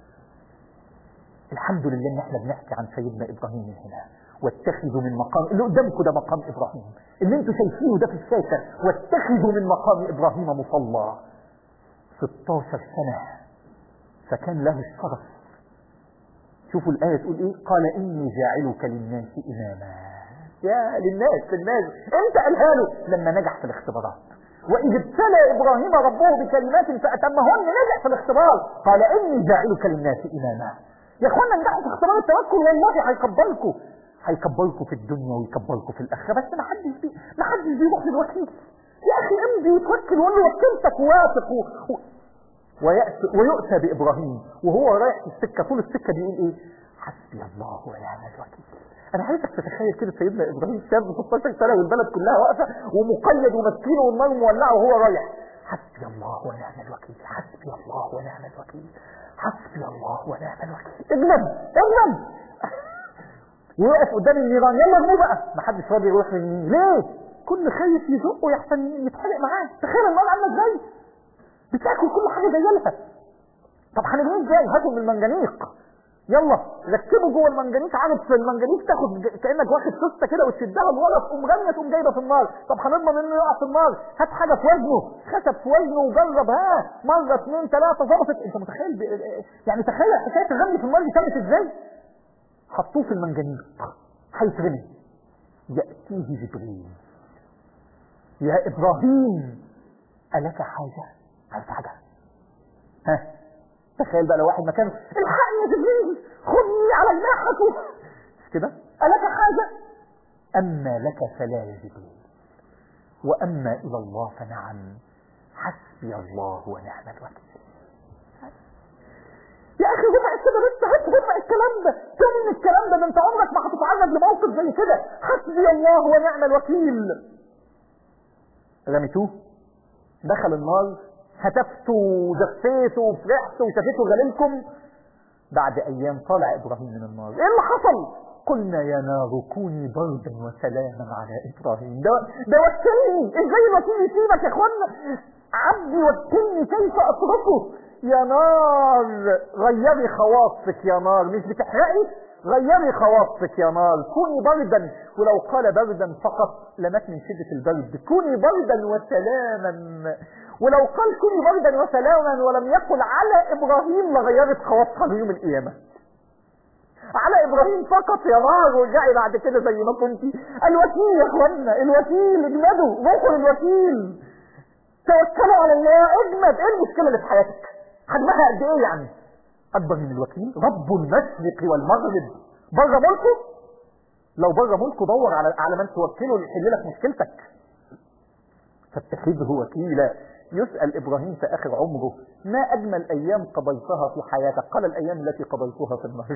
الحمد لله ان احنا بنحكي عن سيدنا ابراهيم من هنا واتخذوا من مقام اللي قدامكم ده مقام ابراهيم اللي انتوا شايفينه ده في الشاشه واتخذوا من مقام ابراهيم مصلى 16 سنه فكان له الشرف شوفوا الآية تقول إيه قال إني جاعلك للناس إماما يا للناس للناس أنت قالها له لما نجح في الاختبارات وإذ ابتلى إبراهيم ربه بكلمات فأتمهن نجح في الاختبار قال إني جاعلك للناس إماما يا اخوانا نجحوا في اختبار التوكل والله هيكبركم هيكبركم في الدنيا ويكبركم في الاخره بس ما حدش بي ما حدش بيروح للوكيل يا اخي امضي وتوكل وقول له وكلتك واثق و... و... ويأتي ويؤتى بإبراهيم وهو رايح في السكة طول السكة بيقول إيه حسبي الله ونعم الوكيل أنا عايزك تتخيل كده سيدنا إبراهيم شاب 16 سنة والبلد كلها واقفة ومقيد ومسكينه والنار مولعه وهو رايح حسبي الله ونعم الوكيل حسبي الله ونعم الوكيل حسبي الله ونعم الوكيل اجنب اجنب ويقف قدام النيران يلا ارموه بقى ما حدش راضي يروح للنيل ليه كل خايف يزقه يحسن يتحرق معاه تخيل النار عامله ازاي بتاكل كل حاجه زي لها طب هنرميه ازاي هاتوا من المنجنيق يلا ركبه جوه المنجنيق عارف في المنجنيق تاخد كانك واخد سته كده وتشدها لورا تقوم راميه تقوم جايبه في النار طب هنضمن انه يقع في النار هات حاجه في وزنه خشب في وزنه وجرب ها مره اثنين ثلاثه ظبطت انت متخيل ب... يعني تخيل حكايه الرمي في النار دي كانت ازاي حطوه في المنجنيق هيترمي ياتيه جبريل يا ابراهيم الك حاجه عايز حاجه ها تخيل بقى لو واحد مكانه الحقني يا جبريل خذني على جناحك مش كده ألك حاجة أما لك فلا يا جبريل وأما إلى الله فنعم حسبي الله ونعم الوكيل يا أخي ربع كده بس هات ربع الكلام ده كم الكلام ده انت عمرك ما هتتعرض لموقف زي كده حسبي الله ونعم الوكيل رميتوه دخل النار هتفتوا وزفيتوا وفرحتوا وشافتوا غليلكم بعد ايام طلع ابراهيم من النار ايه اللي حصل قلنا يا نار كوني بردا وسلاما على ابراهيم ده ده وكلني ازاي الوكيل يسيبك يا اخوانا عبدي وكلني كيف اتركه يا نار غيري خواصك يا نار مش بتحرقي غيري خواصك يا نار كوني بردا ولو قال بردا فقط لمات من شدة البرد كوني بردا وسلاما ولو قال كوني بردا وسلاما ولم يقل على ابراهيم لغيرت خواصها ليوم القيامة على ابراهيم فقط يا نار ورجعي بعد كده زي ما كنتي الوكيل يا اخوانا الوكيل اجمدوا روحوا للوكيل توكلوا على الله اجمد ايه المشكلة اللي في حياتك حجمها قد ايه يعني اكبر من الوكيل رب المشرق والمغرب بره ملكه لو بره ملكه دور على على من توكله يحل لك مشكلتك فاتخذه وكيلا يسأل إبراهيم في آخر عمره ما أجمل أيام قضيتها في حياتك قال الأيام التي قضيتها في النهر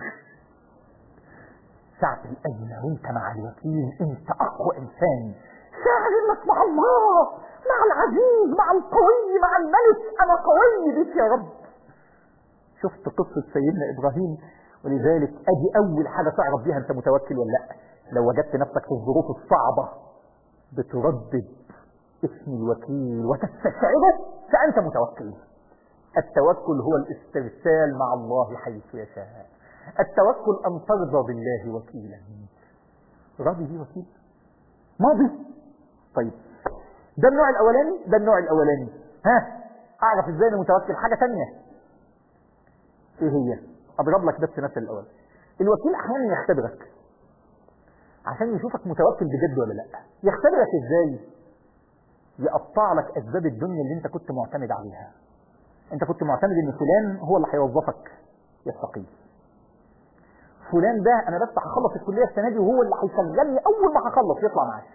ساعة الأيام وانت مع الوكيل انت أقوى إنسان شاعر انك مع الله مع العزيز مع القوي مع الملك أنا قوي بك يا رب شفت قصة سيدنا إبراهيم ولذلك أدي أول حاجة تعرف بيها أنت متوكل ولا لا لو وجدت نفسك في الظروف الصعبة بتردد اسم الوكيل وتستشعره فأنت متوكل التوكل هو الاسترسال مع الله حيث يشاء التوكل أن ترضى بالله وكيلا راضي بيه وكيل ماضي طيب ده النوع الأولاني ده النوع الأولاني ها أعرف إزاي أنا متوكل حاجة تانية إيه هي أضرب لك بس مثل الأول الوكيل أحيانا يختبرك عشان يشوفك متوكل بجد ولا لا يختبرك إزاي يقطع لك اسباب الدنيا اللي انت كنت معتمد عليها انت كنت معتمد ان فلان هو اللي هيوظفك يستقيل فلان ده انا بس هخلص الكليه السنه دي وهو اللي هيشغلني اول ما هخلص يطلع معاش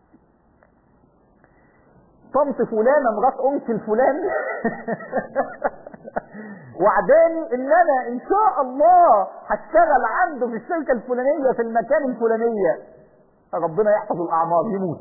طنط فلانه مرات انكل فلان وعداني ان انا ان شاء الله هشتغل عنده في الشركه الفلانيه في المكان الفلانيه ربنا يحفظ الاعمار يموت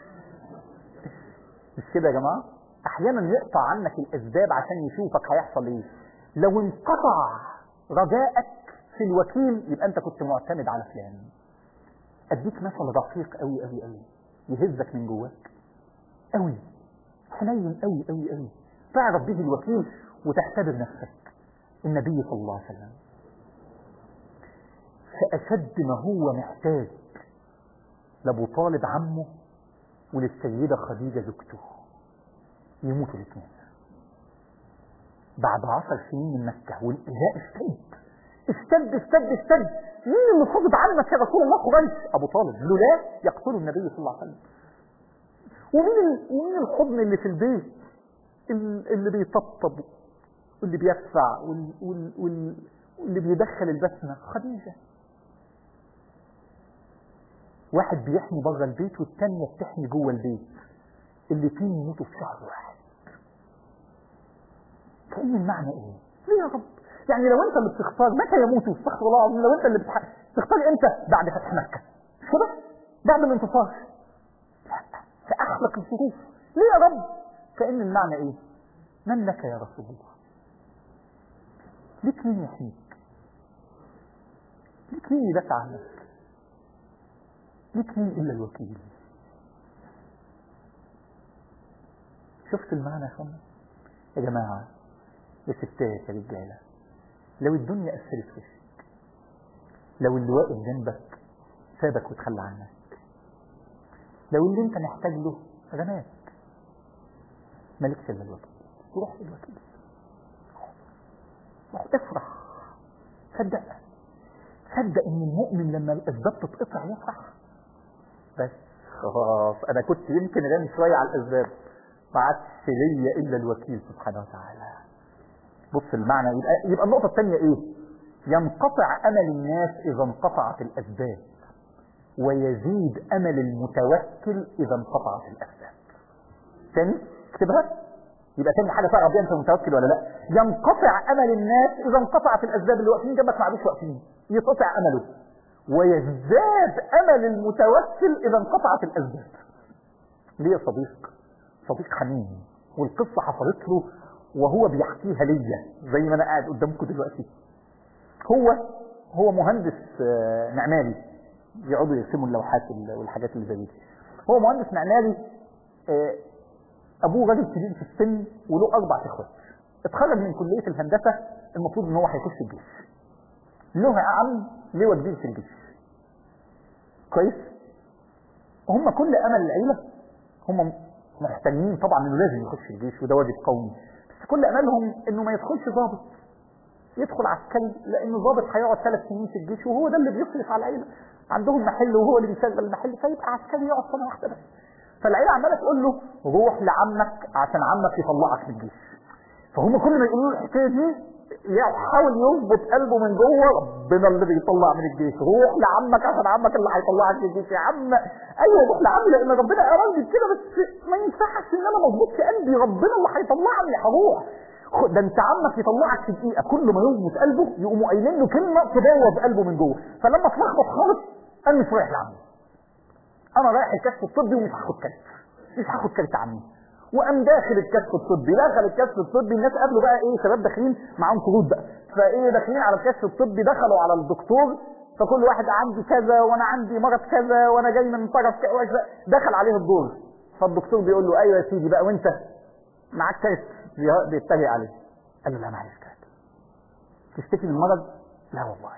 مش كده يا جماعه احيانا يقطع عنك الاسباب عشان يشوفك هيحصل ايه لو انقطع رجائك في الوكيل يبقى انت كنت معتمد على فلان اديك مثل دقيق قوي قوي قوي يهزك من جواك قوي حنين قوي قوي قوي تعرف به الوكيل وتختبر نفسك النبي صلى الله عليه وسلم فأشد ما هو محتاج لأبو طالب عمه وللسيدة خديجة زوجته يموتوا الاثنين بعد عشر سنين من مكة والإله اشتد اشتد اشتد اشتد مين اللي صدد عنك يا رسول الله قريش أبو طالب لولا يقتله النبي صلى الله عليه وسلم ومين ومين الحضن اللي في البيت اللي بيطبطب واللي بيدفع وال... وال... وال... واللي بيدخل البسمة خديجة واحد بيحمي بره البيت والتانية بتحمي جوه البيت الاتنين يموتوا في شهر واحد كأن المعنى ايه؟ ليه يا رب؟ يعني لو انت اللي بتختار متى يموتوا استغفر الله العظيم لو انت اللي بتح... تختار امتى؟ بعد فتح مكة مش كده؟ بعد الانتصار لا في اخلق الظروف ليه يا رب؟ كأن المعنى ايه؟ من لك يا رسول الله؟ ليك مين يحميك؟ ليك مين يدافع عنك؟ ليك مين إلا الوكيل؟ شفت المعنى يا اخوانا؟ يا جماعة يا ستات يا رجالة لو الدنيا أثرت فيك لو اللي واقف جنبك سابك وتخلى عنك لو اللي انت محتاج له رماك مالكش الا الوكيل روح للوكيل روح افرح صدق صدق ان المؤمن لما الاسباب تتقطع يفرح بس خلاص انا كنت يمكن رامي شويه على الاسباب ما عادش ليا الا الوكيل سبحانه وتعالى بص المعنى يبقى, يبقى النقطه الثانيه ايه ينقطع امل الناس اذا انقطعت الاسباب ويزيد امل المتوكل اذا انقطعت الاسباب تاني اكتبها يبقى تاني حاجه تعرف بيها انت متوكل ولا لا ينقطع امل الناس اذا انقطعت الاسباب اللي واقفين جنبك ما عادوش واقفين ينقطع امله ويزداد امل المتوكل اذا انقطعت الاسباب ليه يا صديق صديق حنين والقصه حصلت له وهو بيحكيها ليا زي ما انا قاعد قدامكم دلوقتي هو هو مهندس معماري يقعدوا يرسموا اللوحات والحاجات اللي زي دي هو مهندس معماري ابوه راجل كبير في السن وله اربع اخوات اتخرج من كليه الهندسه المفروض ان هو هيخش الجيش له عم لواء كبير في الجيش كويس هم كل امل العيله هم محتاجين طبعا انه لازم يخش الجيش وده واجب قومي بس كل املهم انه ما يدخلش ضابط يدخل عسكري لانه ضابط هيقعد ثلاث سنين في الجيش وهو ده اللي بيصرف على العيله عندهم محل وهو اللي بيشغل المحل فيبقى عسكري يقعد سنه واحده بس فالعيله عماله تقول له روح لعمك عشان عمك يطلعك من الجيش فهم كل ما يقولوا له الحكايه دي يحاول يظبط قلبه من جوه ربنا اللي بيطلع من الجيش روح لعمك عشان عمك اللي هيطلعك من الجيش يا عم ايوه روح لعمي لان ربنا اراد كده بس ما ينفعش ان انا ما اظبطش قلبي ربنا اللي هيطلعني هروح ده انت عمك يطلعك في دقيقه كل ما يظبط قلبه يقوموا قايلين له كلمه تبوظ قلبه من جوه فلما اتلخبط خالص انا مش رايح لعمي انا رايح الكشف الطبي ومش هاخد كشف مش هاخد كشف عمي وقام داخل الكشف الطبي دخل الكشف الطبي الناس قابلوا بقى ايه شباب داخلين معاهم كروت بقى فايه داخلين على الكشف الطبي دخلوا على الدكتور فكل واحد عندي كذا وانا عندي مرض كذا وانا جاي من طرف كذا دخل عليه الدور فالدكتور بيقول له ايوه يا سيدي بقى وانت معاك كشف بيتريق عليه قال له لا معلش كده تشتكي من المرض لا والله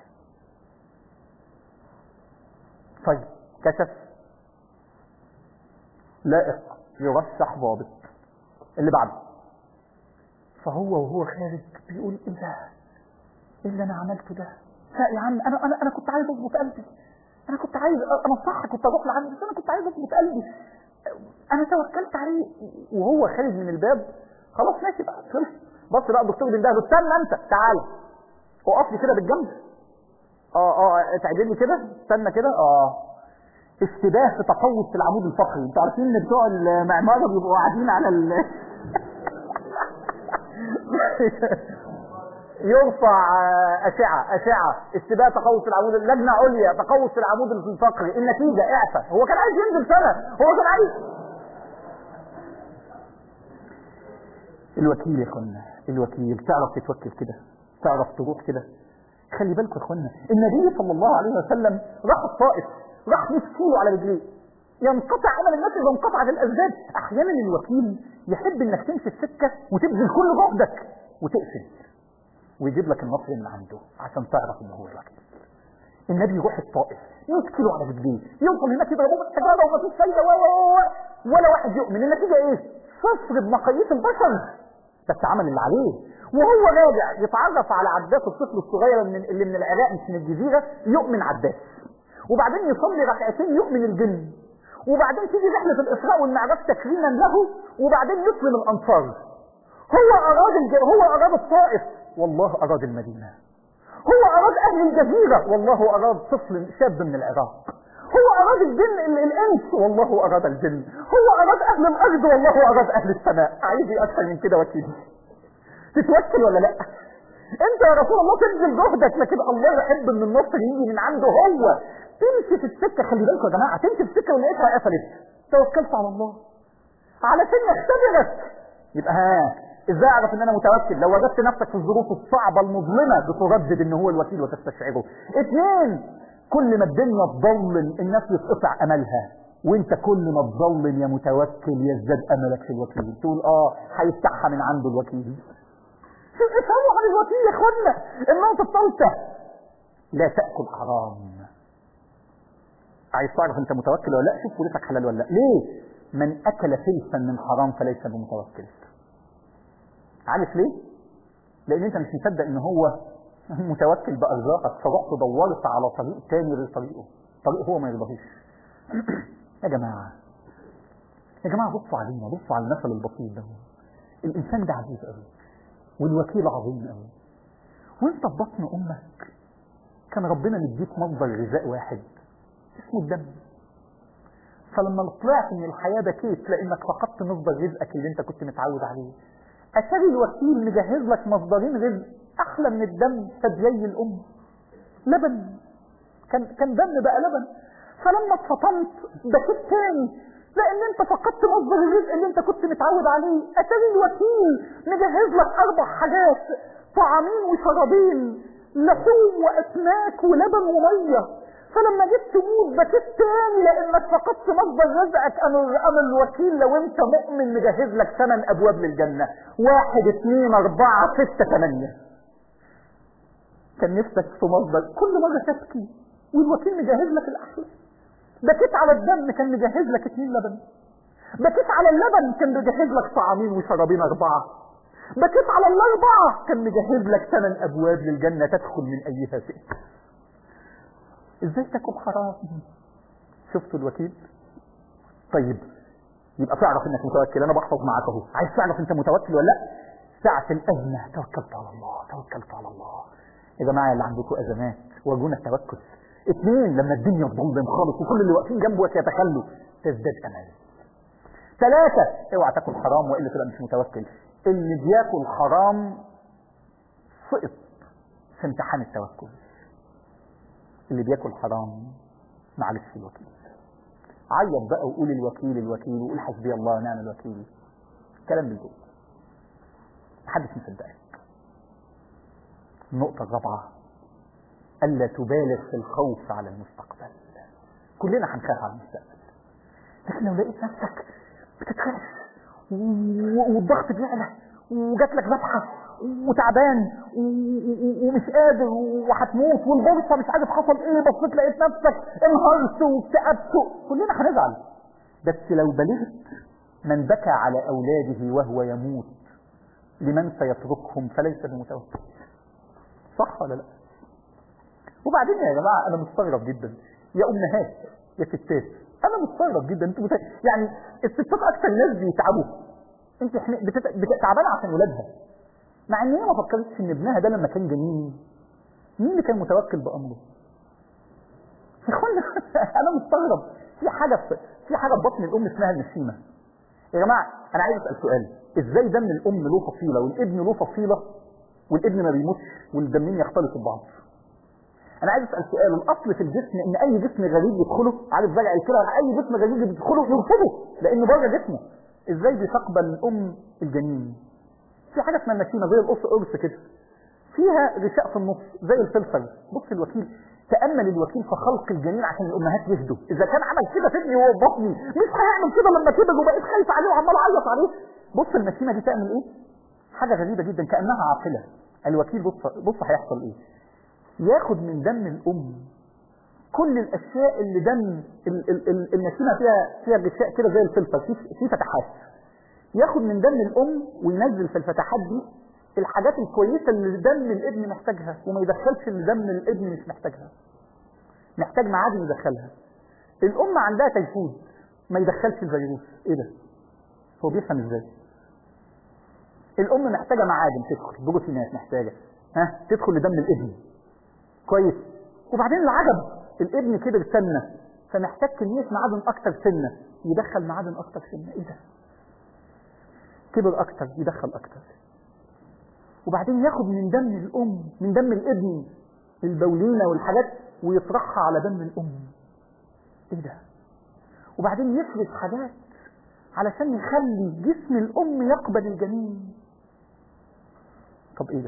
طيب كشف لائق يرشح ضابط اللي بعده فهو وهو خارج بيقول ايه ده ايه اللي انا عملته ده لا يا عم انا انا انا كنت عايز اظبط قلبي انا كنت عايز انا صح كنت اروح لعندي بس انا كنت عايز اظبط قلبي انا توكلت عليه وهو خارج من الباب خلاص ماشي بقى خلص بص بقى الدكتور بينده له استنى انت تعالى اقف لي كده بالجنب اه اه اتعدل لي كده استنى كده اه اشتباه في تقوس في العمود الفقري انتوا عارفين ان بتوع المعمارة بيبقوا قاعدين على ال يرفع أشعة أشعة اشتباه تقوس في العمود لجنة عليا تقوس في العمود الفقري النتيجة اعفى هو كان عايز ينزل سنة هو كان عايز الوكيل يا اخوانا الوكيل تعرف تتوكل كده تعرف تروح كده خلي بالكم يا اخوانا النبي صلى الله عليه وسلم راح الطائف راح 100 كيلو على رجليه ينقطع عمل الناس اذا انقطعت الاسباب احيانا الوكيل يحب انك تمشي السكه وتبذل كل جهدك وتقفل ويجيب لك النصر من عنده عشان تعرف ان هو الوكيل النبي يروح الطائف 100 كيلو على رجليه يوصل هناك يضربوه بالحجاره ومفيش فايده ولا واحد يؤمن النتيجه ايه؟ صفر بمقاييس البشر بس عمل اللي عليه وهو راجع يتعرف على عباس الطفل الصغير من اللي من العراق مش من الجزيره يؤمن عباس وبعدين يصلي ركعتين يؤمن الجن وبعدين تيجي رحلة الإسراء والمعراج تكريما له وبعدين يسلم الأنصار هو أراد الج... هو أراد الطائف والله أراد المدينة هو أراد أهل الجزيرة والله أراد طفل شاب من العراق هو أراد الجن ال- الإنس والله أراد الجن هو أراد أهل الأرض والله أراد أهل السماء عايز إيه أكثر من كده وكيل تتوكل ولا لا انت يا رسول الله تبذل جهدك لكن الله يحب ان النصر يجي من عنده هو تمشي في السكه خلي بالكم يا جماعه تمشي في السكه ولقيتها قفلت توكلت على الله علشان يختبرك يبقى ها ازاي اعرف ان انا متوكل لو وجدت نفسك في الظروف الصعبه المظلمه بتردد ان هو الوكيل وتستشعره اثنين كل ما الدنيا تضلم الناس يتقطع املها وانت كل ما تضلم يا متوكل يزداد املك في الوكيل تقول اه هيفتحها من عنده الوكيل شوف افهموا عن الوكيل يا اخوانا النقطه الثالثه لا تاكل حرام عايز تعرف انت متوكل ولا لا شوف ورثك حلال ولا لا ليه من اكل فلسا من حرام فليس بمتوكل عارف ليه لان انت مش مصدق ان هو متوكل بارزاقك فرحت دورت على طريق تاني غير طريقه طريق هو ما يرضاهوش يا جماعه يا جماعه بصوا علينا بصوا على المثل البسيط ده الانسان ده عزيز قوي والوكيل عظيم قوي وانت في بطن امك كان ربنا مديك مصدر غذاء واحد اسمه الدم فلما طلعت من الحياة بكيت لانك فقدت مصدر رزقك اللي انت كنت متعود عليه اتاري الوكيل مجهز لك مصدرين رزق احلى من الدم ثديي الام لبن كان كان دم بقى لبن فلما اتفطمت بكيت تاني لان انت فقدت مصدر الرزق اللي انت كنت متعود عليه اتاري الوكيل مجهز لك اربع حاجات طعامين وشرابين لحوم واسماك ولبن وميه فلما جيت تموت بكيت تاني لانك فقدت مصدر رزقك ام ام الوكيل لو انت مؤمن مجهز لك ثمان ابواب للجنه واحد اثنين اربعه سته ثمانيه كان نفسك في مصدر كل مره تبكي والوكيل مجهز لك الاحلى بكيت على الدم كان مجهز لك اثنين لبن بكيت على اللبن كان مجهز لك طعامين وشرابين اربعه بكيت على الاربعه كان مجهز لك ثمان ابواب للجنه تدخل من ايها شئت ازاي تاكل حرام شفتوا الوكيل طيب يبقى تعرف انك متوكل انا بحفظ معاك اهو عايز تعرف انت متوكل ولا لا ساعة الأزمة توكلت على الله توكلت على الله يا جماعة اللي عندكم أزمات واجهونا التوكل اثنين لما الدنيا تظلم خالص وكل اللي واقفين جنبك يتخلوا تزداد أمل ثلاثة اوعى تاكل حرام وإلا تبقى مش متوكل اللي بياكل حرام سقط في امتحان التوكل اللي بياكل حرام معلش الوكيل عيط بقى وقول الوكيل الوكيل وقول حسبي الله ونعم الوكيل كلام بالجو محدش مصدقك النقطة الرابعة ألا تبالغ في الخوف على المستقبل كلنا هنخاف على المستقبل لكن لو لقيت نفسك بتتخاف والضغط بيعلى وجات لك ذبحة وتعبان ومش قادر وهتموت والبورصه مش عارف حصل ايه بصيت لقيت نفسك انهارت واكتئبت كلنا هنزعل بس لو بلغت من بكى على اولاده وهو يموت لمن سيتركهم فليس بمتوكل صح ولا لا وبعدين يا جماعه انا مستغرب جدا يا امهات يا ستات انا مستغرب جدا انتوا مت... يعني الستات اكتر ناس بيتعبوا انت حن... بتت... بت... تعبانه عشان ولادها مع ان هي ما فكرتش ان ابنها ده لما كان جنين مين اللي كان متوكل بامره يا اخوانا انا مستغرب في حاجه في, في حاجه في بطن الام اسمها النسيمه يا جماعه انا عايز اسال سؤال ازاي دم الام له فصيله والابن له فصيله والابن ما بيموتش والدمين يختلطوا ببعض انا عايز اسال سؤال الاصل في الجسم ان اي جسم غريب يدخله عارف زرع الكلى اي جسم غريب يدخله يرفضه لانه بره جسمه ازاي بتقبل الام الجنين في حاجه اسمها النسيمه زي القرص قرص كده فيها غشاء في النص زي الفلفل بص الوكيل تامل الوكيل في خلق الجنين عشان الامهات يهدوا اذا كان عمل كده في ابني وهو في بطني مش هيعمل كده لما كبر وبقيت خايف عليه وعمال اعيط عليه بص النسيمه دي تعمل ايه حاجه غريبه جدا كانها عاقله الوكيل بص بص هيحصل ايه ياخد من دم الام كل الاشياء اللي دم ال- ال- ال- النسيمه فيها فيها غشاء كده زي الفلفل في في فتحات ياخد من دم الام وينزل في الفتحات دي الحاجات الكويسه اللي دم الابن محتاجها وما يدخلش اللي دم الابن مش محتاجها محتاج معادن يدخلها الام عندها تيفود ما يدخلش الفيروس ايه ده هو بيفهم ازاي الام محتاجه معادن تدخل بروتينات محتاجه ها تدخل لدم الابن كويس وبعدين العجب الابن كبر سنه فمحتاج كميه معادن اكتر سنه يدخل معادن اكتر سنه ايه ده كبر اكتر يدخل اكتر وبعدين ياخد من دم الام من دم الابن البولينه والحاجات ويطرحها على دم الام ايه ده وبعدين يفرز حاجات علشان يخلي جسم الام يقبل الجنين طب ايه ده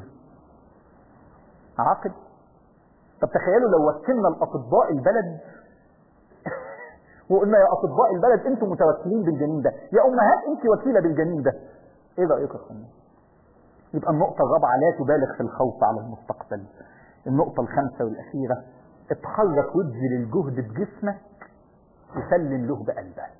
عاقل طب تخيلوا لو وكلنا الاطباء البلد وقلنا يا اطباء البلد انتم متوكلين بالجنين ده يا امهات انت وكيله بالجنين ده ايه رايكم يا اخوانا يبقى النقطه الرابعه لا تبالغ في الخوف على المستقبل النقطه الخامسه والاخيره اتحرك وابذل الجهد بجسمك وسلم له بقلبك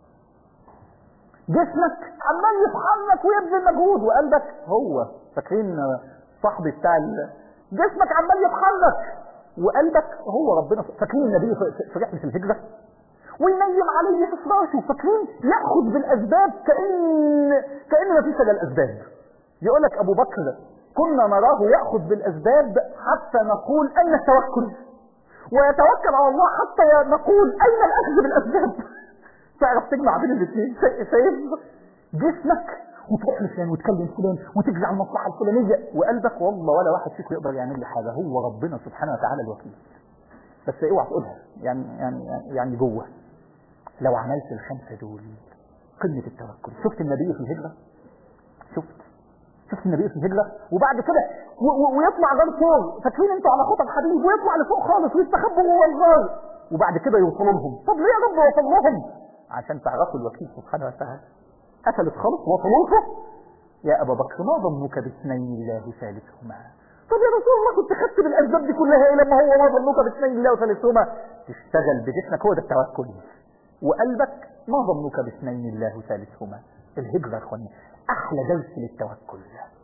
جسمك عمال يتحرك ويبذل مجهود وقلبك هو فاكرين صاحبي بتاع ال- جسمك عمال يتحرك وقلبك هو ربنا فاكرين النبي في- في رحله الهجره وينيم عليه في فراشه فاكرين ياخذ بالاسباب كان كان ما فيش الا الاسباب يقول لك ابو بكر كنا نراه ياخذ بالاسباب حتى نقول اين التوكل ويتوكل على الله حتى نقول اين الاخذ بالاسباب تعرف تجمع بين الاثنين شايف جسمك وتروح لفلان وتكلم فلان وتجري على المصلحه الفلانيه وقلبك والله ولا واحد فيكم يقدر يعمل لي حاجه هو ربنا سبحانه وتعالى الوكيل بس اوعى تقولها يعني يعني يعني جوه لو عملت الخمسه دول قمه التوكل شفت النبي في الهجره شفت شفت النبي في الهجره وبعد كده و- و- ويطلع غار فوق فاكرين انتوا على خطى الحديد ويطلع لفوق خالص ويستخبوا جوه الغار وبعد كده يوصلوا لهم طب ليه يا رب وصل لهم عشان تعرفوا الوكيل سبحانه وتعالى قتلت خالص وصلوا له يا ابا بكر ما ظنك باثنين الله ثالثهما طب يا رسول الله كنت خدت بالاسباب دي كلها ايه لما هو ما ظنك باثنين الله وثالثهما تشتغل بجسمك هو ده التوكل وقلبك ما ظنك باثنين الله ثالثهما الهجره يا اخوانا احلى درس للتوكل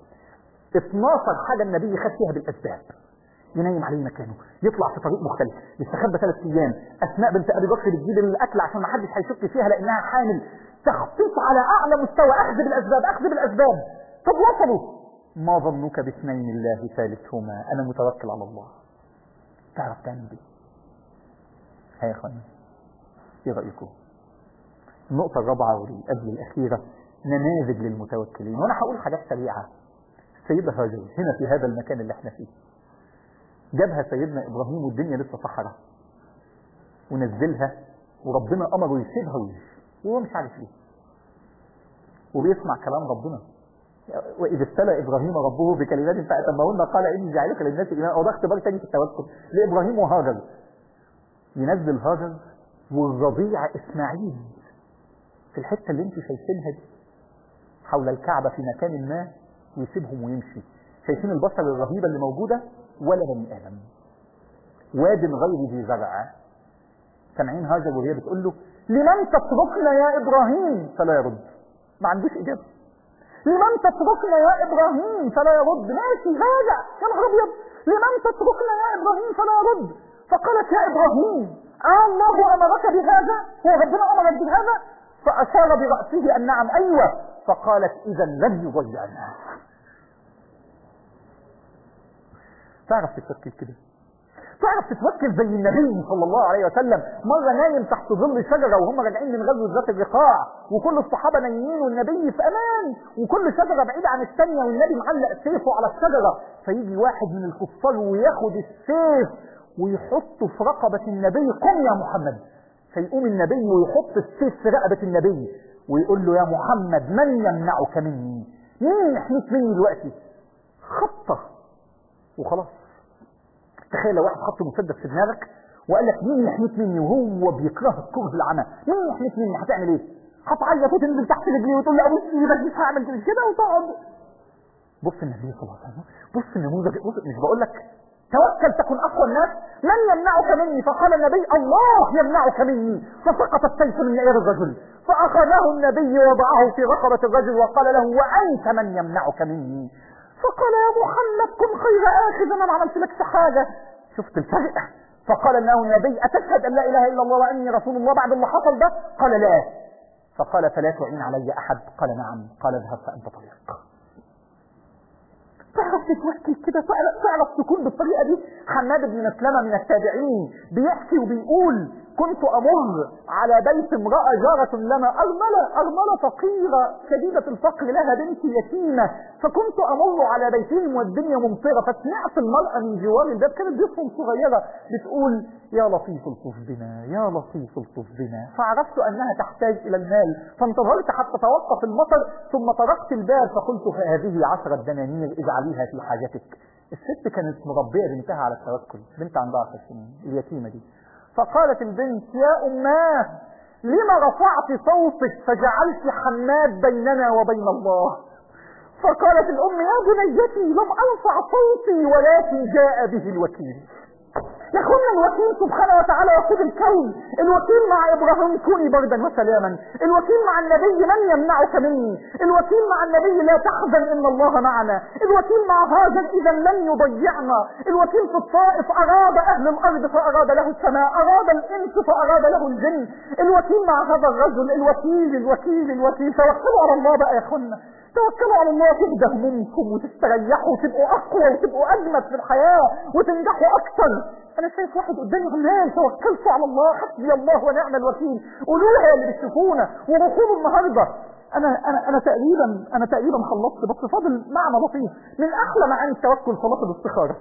12 حاجه النبي خد فيها بالاسباب ينيم عليه مكانه يطلع في طريق مختلف يستخبى ثلاث ايام اسماء بنت ابي بكر بتجيب الاكل عشان ما حدش هيشك فيها لانها حامل تخطيط على اعلى مستوى اخذ بالاسباب اخذ بالاسباب طب وصلوا ما ظنك باثنين الله ثالثهما انا متوكل على الله تعرف تعمل ايه هيا يا اخوانا ايه رايكم النقطه الرابعه قبل الاخيره نماذج للمتوكلين وانا هقول حاجات سريعه سيدة هاجر هنا في هذا المكان اللي احنا فيه جابها سيدنا ابراهيم والدنيا لسه صحراء ونزلها وربنا امره يسيبها ويمشي وهو مش عارف ليه وبيسمع كلام ربنا واذ ابتلى ابراهيم ربه بكلمات فاتمهن قال اني جاعلك للناس اماما وده اختبار تاني في التوكل لابراهيم وهاجر ينزل هاجر والرضيع اسماعيل في الحته اللي انتوا شايفينها دي حول الكعبه في مكان ما ويسيبهم ويمشي شايفين البشر الرهيبه اللي موجوده ولا بني ادم واد غير ذي زرع سامعين هاجر وهي بتقول له لمن تتركنا يا ابراهيم فلا يرد ما عندوش اجابه لمن تتركنا يا ابراهيم فلا يرد ماشي راجع يا نهار ابيض لمن تتركنا يا ابراهيم فلا يرد فقالت يا ابراهيم آه الله أمرك بهذا هو ربنا أمرك بهذا فأشار برأسه أن نعم أيوة فقالت إذا لن يضيعنا تعرف تتوكل كده تعرف تتوكل زي النبي صلى الله عليه وسلم مرة نايم تحت ظل شجرة وهم راجعين من غزوة ذات الرقاع وكل الصحابة نايمين والنبي في أمان وكل شجرة بعيدة عن الثانية والنبي معلق سيفه على الشجرة فيجي واحد من الكفار وياخد السيف ويحطه في رقبة النبي قم يا محمد فيقوم النبي ويحط السيف في رقبة النبي ويقول له يا محمد من يمنعك مني مين يحميك مني دلوقتي خطة وخلاص تخيل لو واحد حط مسدس في دماغك وقال لك مين يحميك مني وهو بيكرهك كره العمى مين يحميك مني هتعمل ايه هتعيط وتنزل تحت رجلي وتقول لي ابوس ايدك مش هعمل كده وتقعد بص النبي صلى الله عليه وسلم بص النموذج بص مش بقول لك توكل تكن اقوى الناس من يمنعك مني فقال النبي الله يمنعك مني فسقط السيف من يد الرجل فاخذه النبي وضعه في رقبه الرجل وقال له وانت من يمنعك مني فقال يا محمد كن خير آخذ أنا ما عملت لكش حاجة شفت الفرق فقال انه النبي اتشهد ان لا اله الا الله واني رسول الله بعد اللي حصل ده قال لا فقال فلا تعين علي احد قال نعم قال اذهب فانت طريق تعرف تتوكل كده تعرف, تعرف تكون بالطريقه دي حماد بن مسلمه من التابعين بيحكي وبيقول كنت امر على بيت امراه جاره لنا ارمله ارمله فقيره شديده الفقر لها بنت يتيمه فكنت امر على بيتهم والدنيا ممطره فسمعت المراه من جوار الباب كانت بيوتهم صغيره بتقول يا لطيف الطف بنا يا لطيف الطف بنا فعرفت انها تحتاج الى المال فانتظرت حتى توقف المطر ثم طرقت الباب فقلت هذه عشرة دنانير اجعليها في حاجتك الست كانت مربيه بنتها على التوكل بنت عندها 10 سنين اليتيمه دي فقالت البنت يا اماه لما رفعت صوتك فجعلت حماد بيننا وبين الله فقالت الام يا بنيتي لم ارفع صوتي ولكن جاء به الوكيل يكون الوكيل سبحانه وتعالى يقود الكون الوكيل مع ابراهيم كوني بردا وسلاما الوكيل مع النبي من يمنعك مني الوكيل مع النبي لا تحزن ان الله معنا الوكيل مع هذا اذا لن يضيعنا الوكيل في الطائف اراد اهل الارض فاراد له السماء اراد الانس فاراد له الجن الوكيل مع هذا الرجل الوكيل الوكيل الوكيل توكلوا على الله بقى يا اخوانا توكلوا على الله تهدى همومكم وتستريحوا وتبقوا اقوى وتبقوا اجمد في الحياه وتنجحوا اكثر انا شايف واحد قدامي عمال توكلت على الله حسبي الله ونعم الوكيل قولوها اللي بتشوفونا وروحوا النهارده انا انا انا تقريبا انا تقريبا خلصت بس فاضل معنى لطيف من احلى معاني التوكل صلاه الاستخاره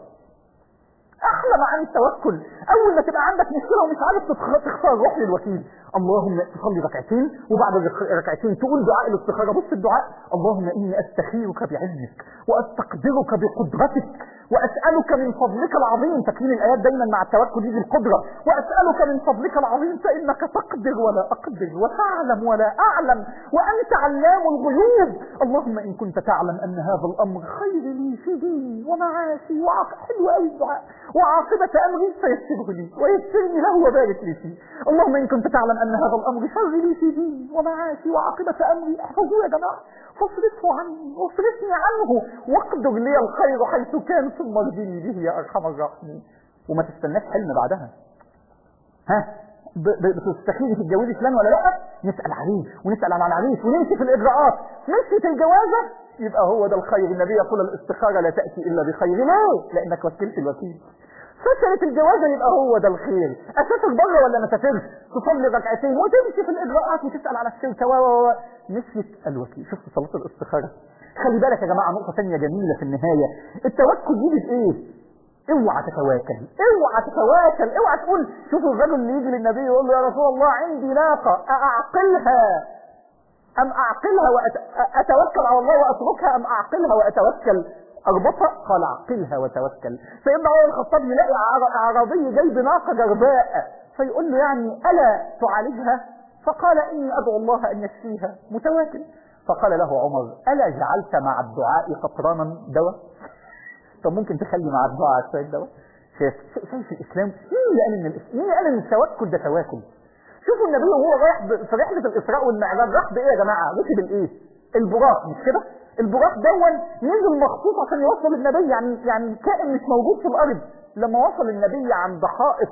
احلى معاني التوكل اول ما تبقى عندك مشكله ومش عارف تختار روح للوكيل اللهم تصلي ركعتين وبعد ركعتين تقول دعاء الاستخاره بص الدعاء اللهم اني استخيرك بعلمك واستقدرك بقدرتك واسالك من فضلك العظيم تكوين الايات دايما مع التوكل يجي القدره واسالك من فضلك العظيم فانك تقدر ولا اقدر وتعلم ولا اعلم وانت علام الغيوب اللهم ان كنت تعلم ان هذا الامر خير لي في ديني ومعاشي وعاقبه حلو قوي الدعاء وعاقبه امري فيسره لي ويسرني له وبارك لي فيه اللهم ان كنت تعلم ان هذا الامر شر لي في ديني ومعاشي وعاقبه امري احفظوه يا جماعه فاصرفه عني واصرفني عنه واقدر لي الخير حيث كان ثم ارجني به يا ارحم الراحمين وما تستناش حلم بعدها ها بتستخيري تتجوزي فلان ولا لا نسال عليه ونسال عن العريس ونمشي في الاجراءات مشيت الجوازه يبقى هو ده الخير النبي يقول الاستخاره لا تاتي الا بخير ليه لانك وكلت الوكيل فشلت الجوازة يبقى هو ده الخير اسافر بره ولا ما اسافرش تصلي ركعتين وتمشي في الاجراءات وتسال على الشركه و و نسيت الوكيل شفت صلاه الاستخاره خلي بالك يا جماعه نقطه ثانيه جميله في النهايه التوكل يجي بايه اوعى تتواكل اوعى تتواكل اوعى تقول شوفوا الرجل اللي يجي للنبي يقول له يا رسول الله عندي ناقه اعقلها ام اعقلها واتوكل على الله واتركها ام اعقلها واتوكل اربطها قال عقلها وتوكل سيدنا عمر الخطاب يلاقي اعرابي جاي بناقه جرباء فيقول له يعني الا تعالجها فقال اني ادعو الله ان يشفيها متواكل فقال له عمر الا جعلت مع الدعاء قطرانا دواء طب ممكن تخلي مع الدعاء شويه دواء شايف شايف الاسلام مين اللي قال ان الاسلام مين اللي قال ان التوكل ده تواكل شوفوا النبي وهو رايح في رحله الاسراء والمعراج راح بايه يا جماعه ركب الايه البراق مش كده البراق دون نزل مخصوص عشان يوصل النبي يعني يعني كائن مش موجود في الارض لما وصل النبي عند حائط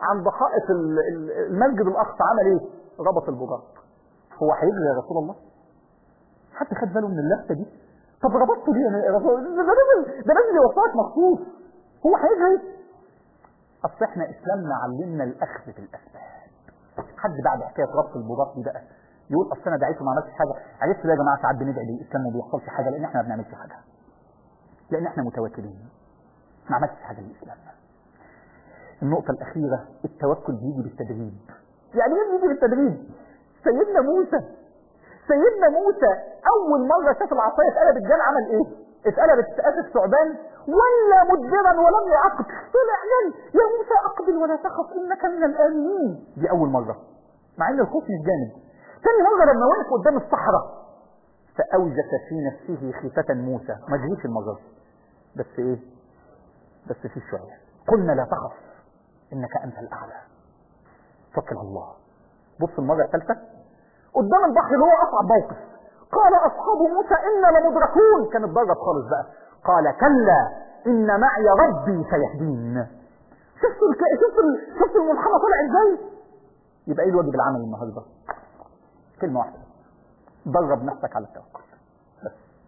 عند حائط المسجد الاقصى عمل ايه ربط البراق هو هيجري يا رسول الله حد خد باله من اللفته دي طب ربطته ليه يا رسول ده نازل ده نازل يوصلك مخصوص هو هيجري اصل احنا اسلامنا علمنا الاخذ بالاسباب حد بعد حكايه ربط البراق دي بقى يقول اصل انا دعيته ما عملتش حاجه عرفت يا جماعه ساعات بندعي للاسلام ما بيحصلش حاجه لان احنا ما بنعملش حاجه لان احنا متوكلين ما عملتش حاجه للاسلام النقطه الاخيره التوكل بيجي بالتدريب يعني ايه بيجي بالتدريب سيدنا موسى سيدنا موسى اول مره شاف العصايه اتقلبت جان عمل ايه اتقلبت اسف ثعبان ولا مدبرا ولم يعقد طلع جري يا موسى اقبل ولا تخف انك من الامنين دي اول مره مع ان الخوف مش جامد ثاني مرة لما وقف قدام الصحراء فأوجس في نفسه خيفة موسى ما جريش المرة بس ايه بس في شوية قلنا لا تخف انك انت الاعلى توكل على الله بص المرة الثالثة قدام البحر اللي هو اصعب موقف قال اصحاب موسى انا لمدركون كان اتضرب خالص بقى قال كلا ان معي ربي سيهدين شفت الك... شفت ال... شفت الملحمه طلع ازاي يبقى ايه الواجب العملي النهارده كلمة واحدة درب نفسك على التوكل بس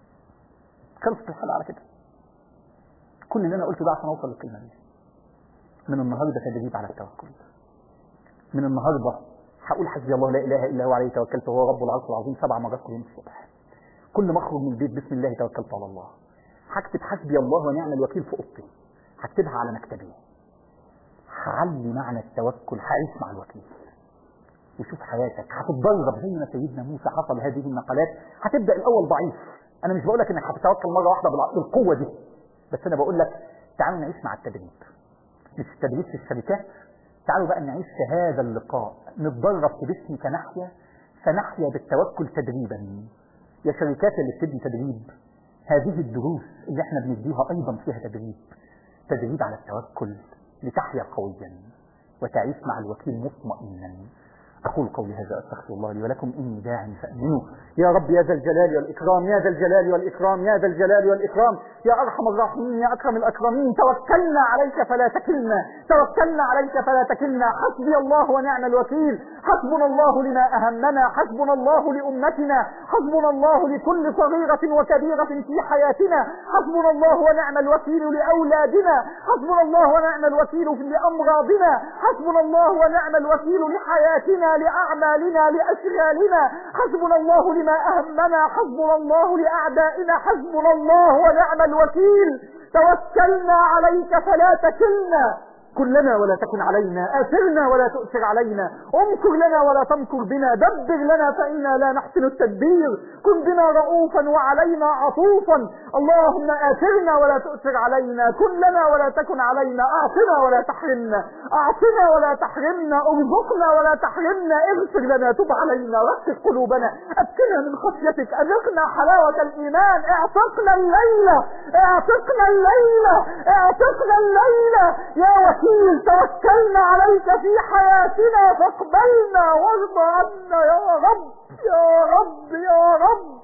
خلصت الحلقة على كده كل اللي انا قلته ده عشان اوصل للكلمة دي من النهاردة تدريب على التوكل من النهاردة هقول حسبي الله لا اله الا هو عليه توكلت وهو رب العرش العظيم سبع مرات كل يوم الصبح كل ما اخرج من البيت بسم الله توكلت على الله هكتب حسبي الله ونعم الوكيل في اوضتي هكتبها على مكتبي هعلي معنى التوكل هعيش مع الوكيل وشوف حياتك هتتدرب زي ما سيدنا موسى حصل هذه النقلات هتبدا الاول ضعيف انا مش بقول لك انك هتتوكل مره واحده بالقوه دي بس انا بقول لك تعالوا نعيش مع التدريب مش التدريب في الشركات تعالوا بقى نعيش في هذا اللقاء نتدرب في باسمي كناحيه فنحيا بالتوكل تدريبا يا شركات اللي بتدي تدريب هذه الدروس اللي احنا بنديها ايضا فيها تدريب تدريب على التوكل لتحيا قويا وتعيش مع الوكيل مطمئنا أقول قولي هذا أستغفر الله لي ولكم إني داع فأمنوا يا رب يا ذا الجلال والإكرام يا ذا الجلال والإكرام يا ذا الجلال والإكرام يا أرحم الراحمين يا أكرم الأكرمين توكلنا عليك فلا تكلنا توكلنا عليك فلا تكلنا حسبي الله ونعم الوكيل حسبنا الله لما أهمنا حسبنا الله لأمتنا حسبنا الله لكل صغيرة وكبيرة في حياتنا حسبنا الله ونعم الوكيل لأولادنا حسبنا الله ونعم الوكيل لأمراضنا حسبنا الله ونعم الوكيل لحياتنا لأعمالنا لأشغالنا حسبنا الله لما أهمنا حسبنا الله لأعدائنا حسبنا الله ونعم الوكيل توكلنا عليك فلا تكلنا كن لنا ولا تكن علينا آثرنا ولا تؤثر علينا امكر لنا ولا تمكر بنا دبر لنا فإنا لا نحسن التدبير كن بنا رؤوفا وعلينا عطوفا اللهم آثرنا ولا تؤثر علينا كن لنا ولا تكن علينا أعطنا ولا تحرمنا أعطنا ولا تحرمنا ارزقنا ولا تحرمنا اغفر لنا تب علينا رقق قلوبنا أبكنا من خشيتك أذقنا حلاوة الإيمان اعتقنا الليلة اعتقنا الليلة اعتقنا الليلة يا وكيل وكيل توكلنا عليك في حياتنا فاقبلنا وارض عنا يا رب يا رب يا رب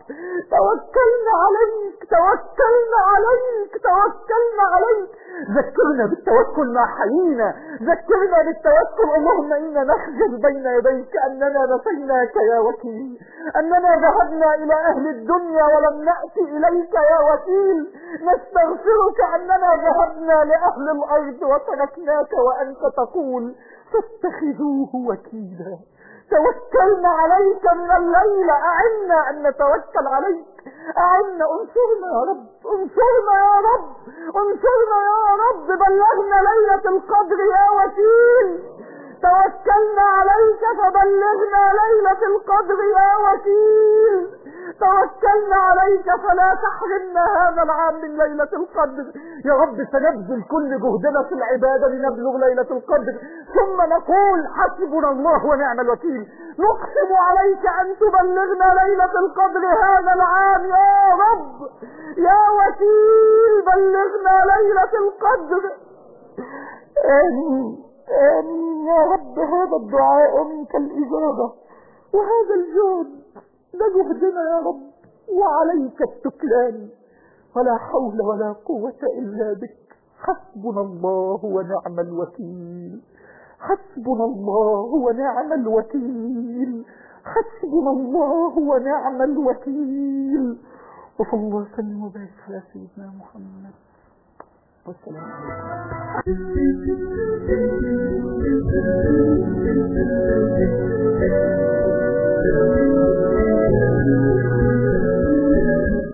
توكلنا عليك توكلنا عليك توكلنا عليك ذكرنا بالتوكل ما حيينا ذكرنا بالتوكل اللهم إنا نخجل بين يديك أننا نسيناك يا وكيل أننا ذهبنا إلى أهل الدنيا ولم نأتي إليك يا وكيل نستغفرك أننا ذهبنا لأهل الأرض وتركناك وأنت تقول فاتخذوه وكيلا توكلنا عليك من الليلة أعنا أن نتوكل عليك أعنا انصرنا يا رب انصرنا يا رب انصرنا يا رب بلغنا ليلة القدر يا وكيل توكلنا عليك فبلغنا ليلة القدر يا وكيل توكلنا عليك فلا تحرمنا هذا العام من ليلة القدر يا رب سنبذل كل جهدنا في العبادة لنبلغ ليلة القدر ثم نقول حسبنا الله ونعم الوكيل نقسم عليك أن تبلغنا ليلة القدر هذا العام يا رب يا وكيل بلغنا ليلة القدر آمين آمين يا رب هذا الدعاء منك الإجابة وهذا الجهد ده جهدنا يا رب وعليك التكلان ولا حول ولا قوة إلا بك حسبنا الله ونعم الوكيل حسبنا الله ونعم الوكيل حسبنا الله ونعم الوكيل وصلى الله وسلم وبارك على سيدنا محمد والسلام عليكم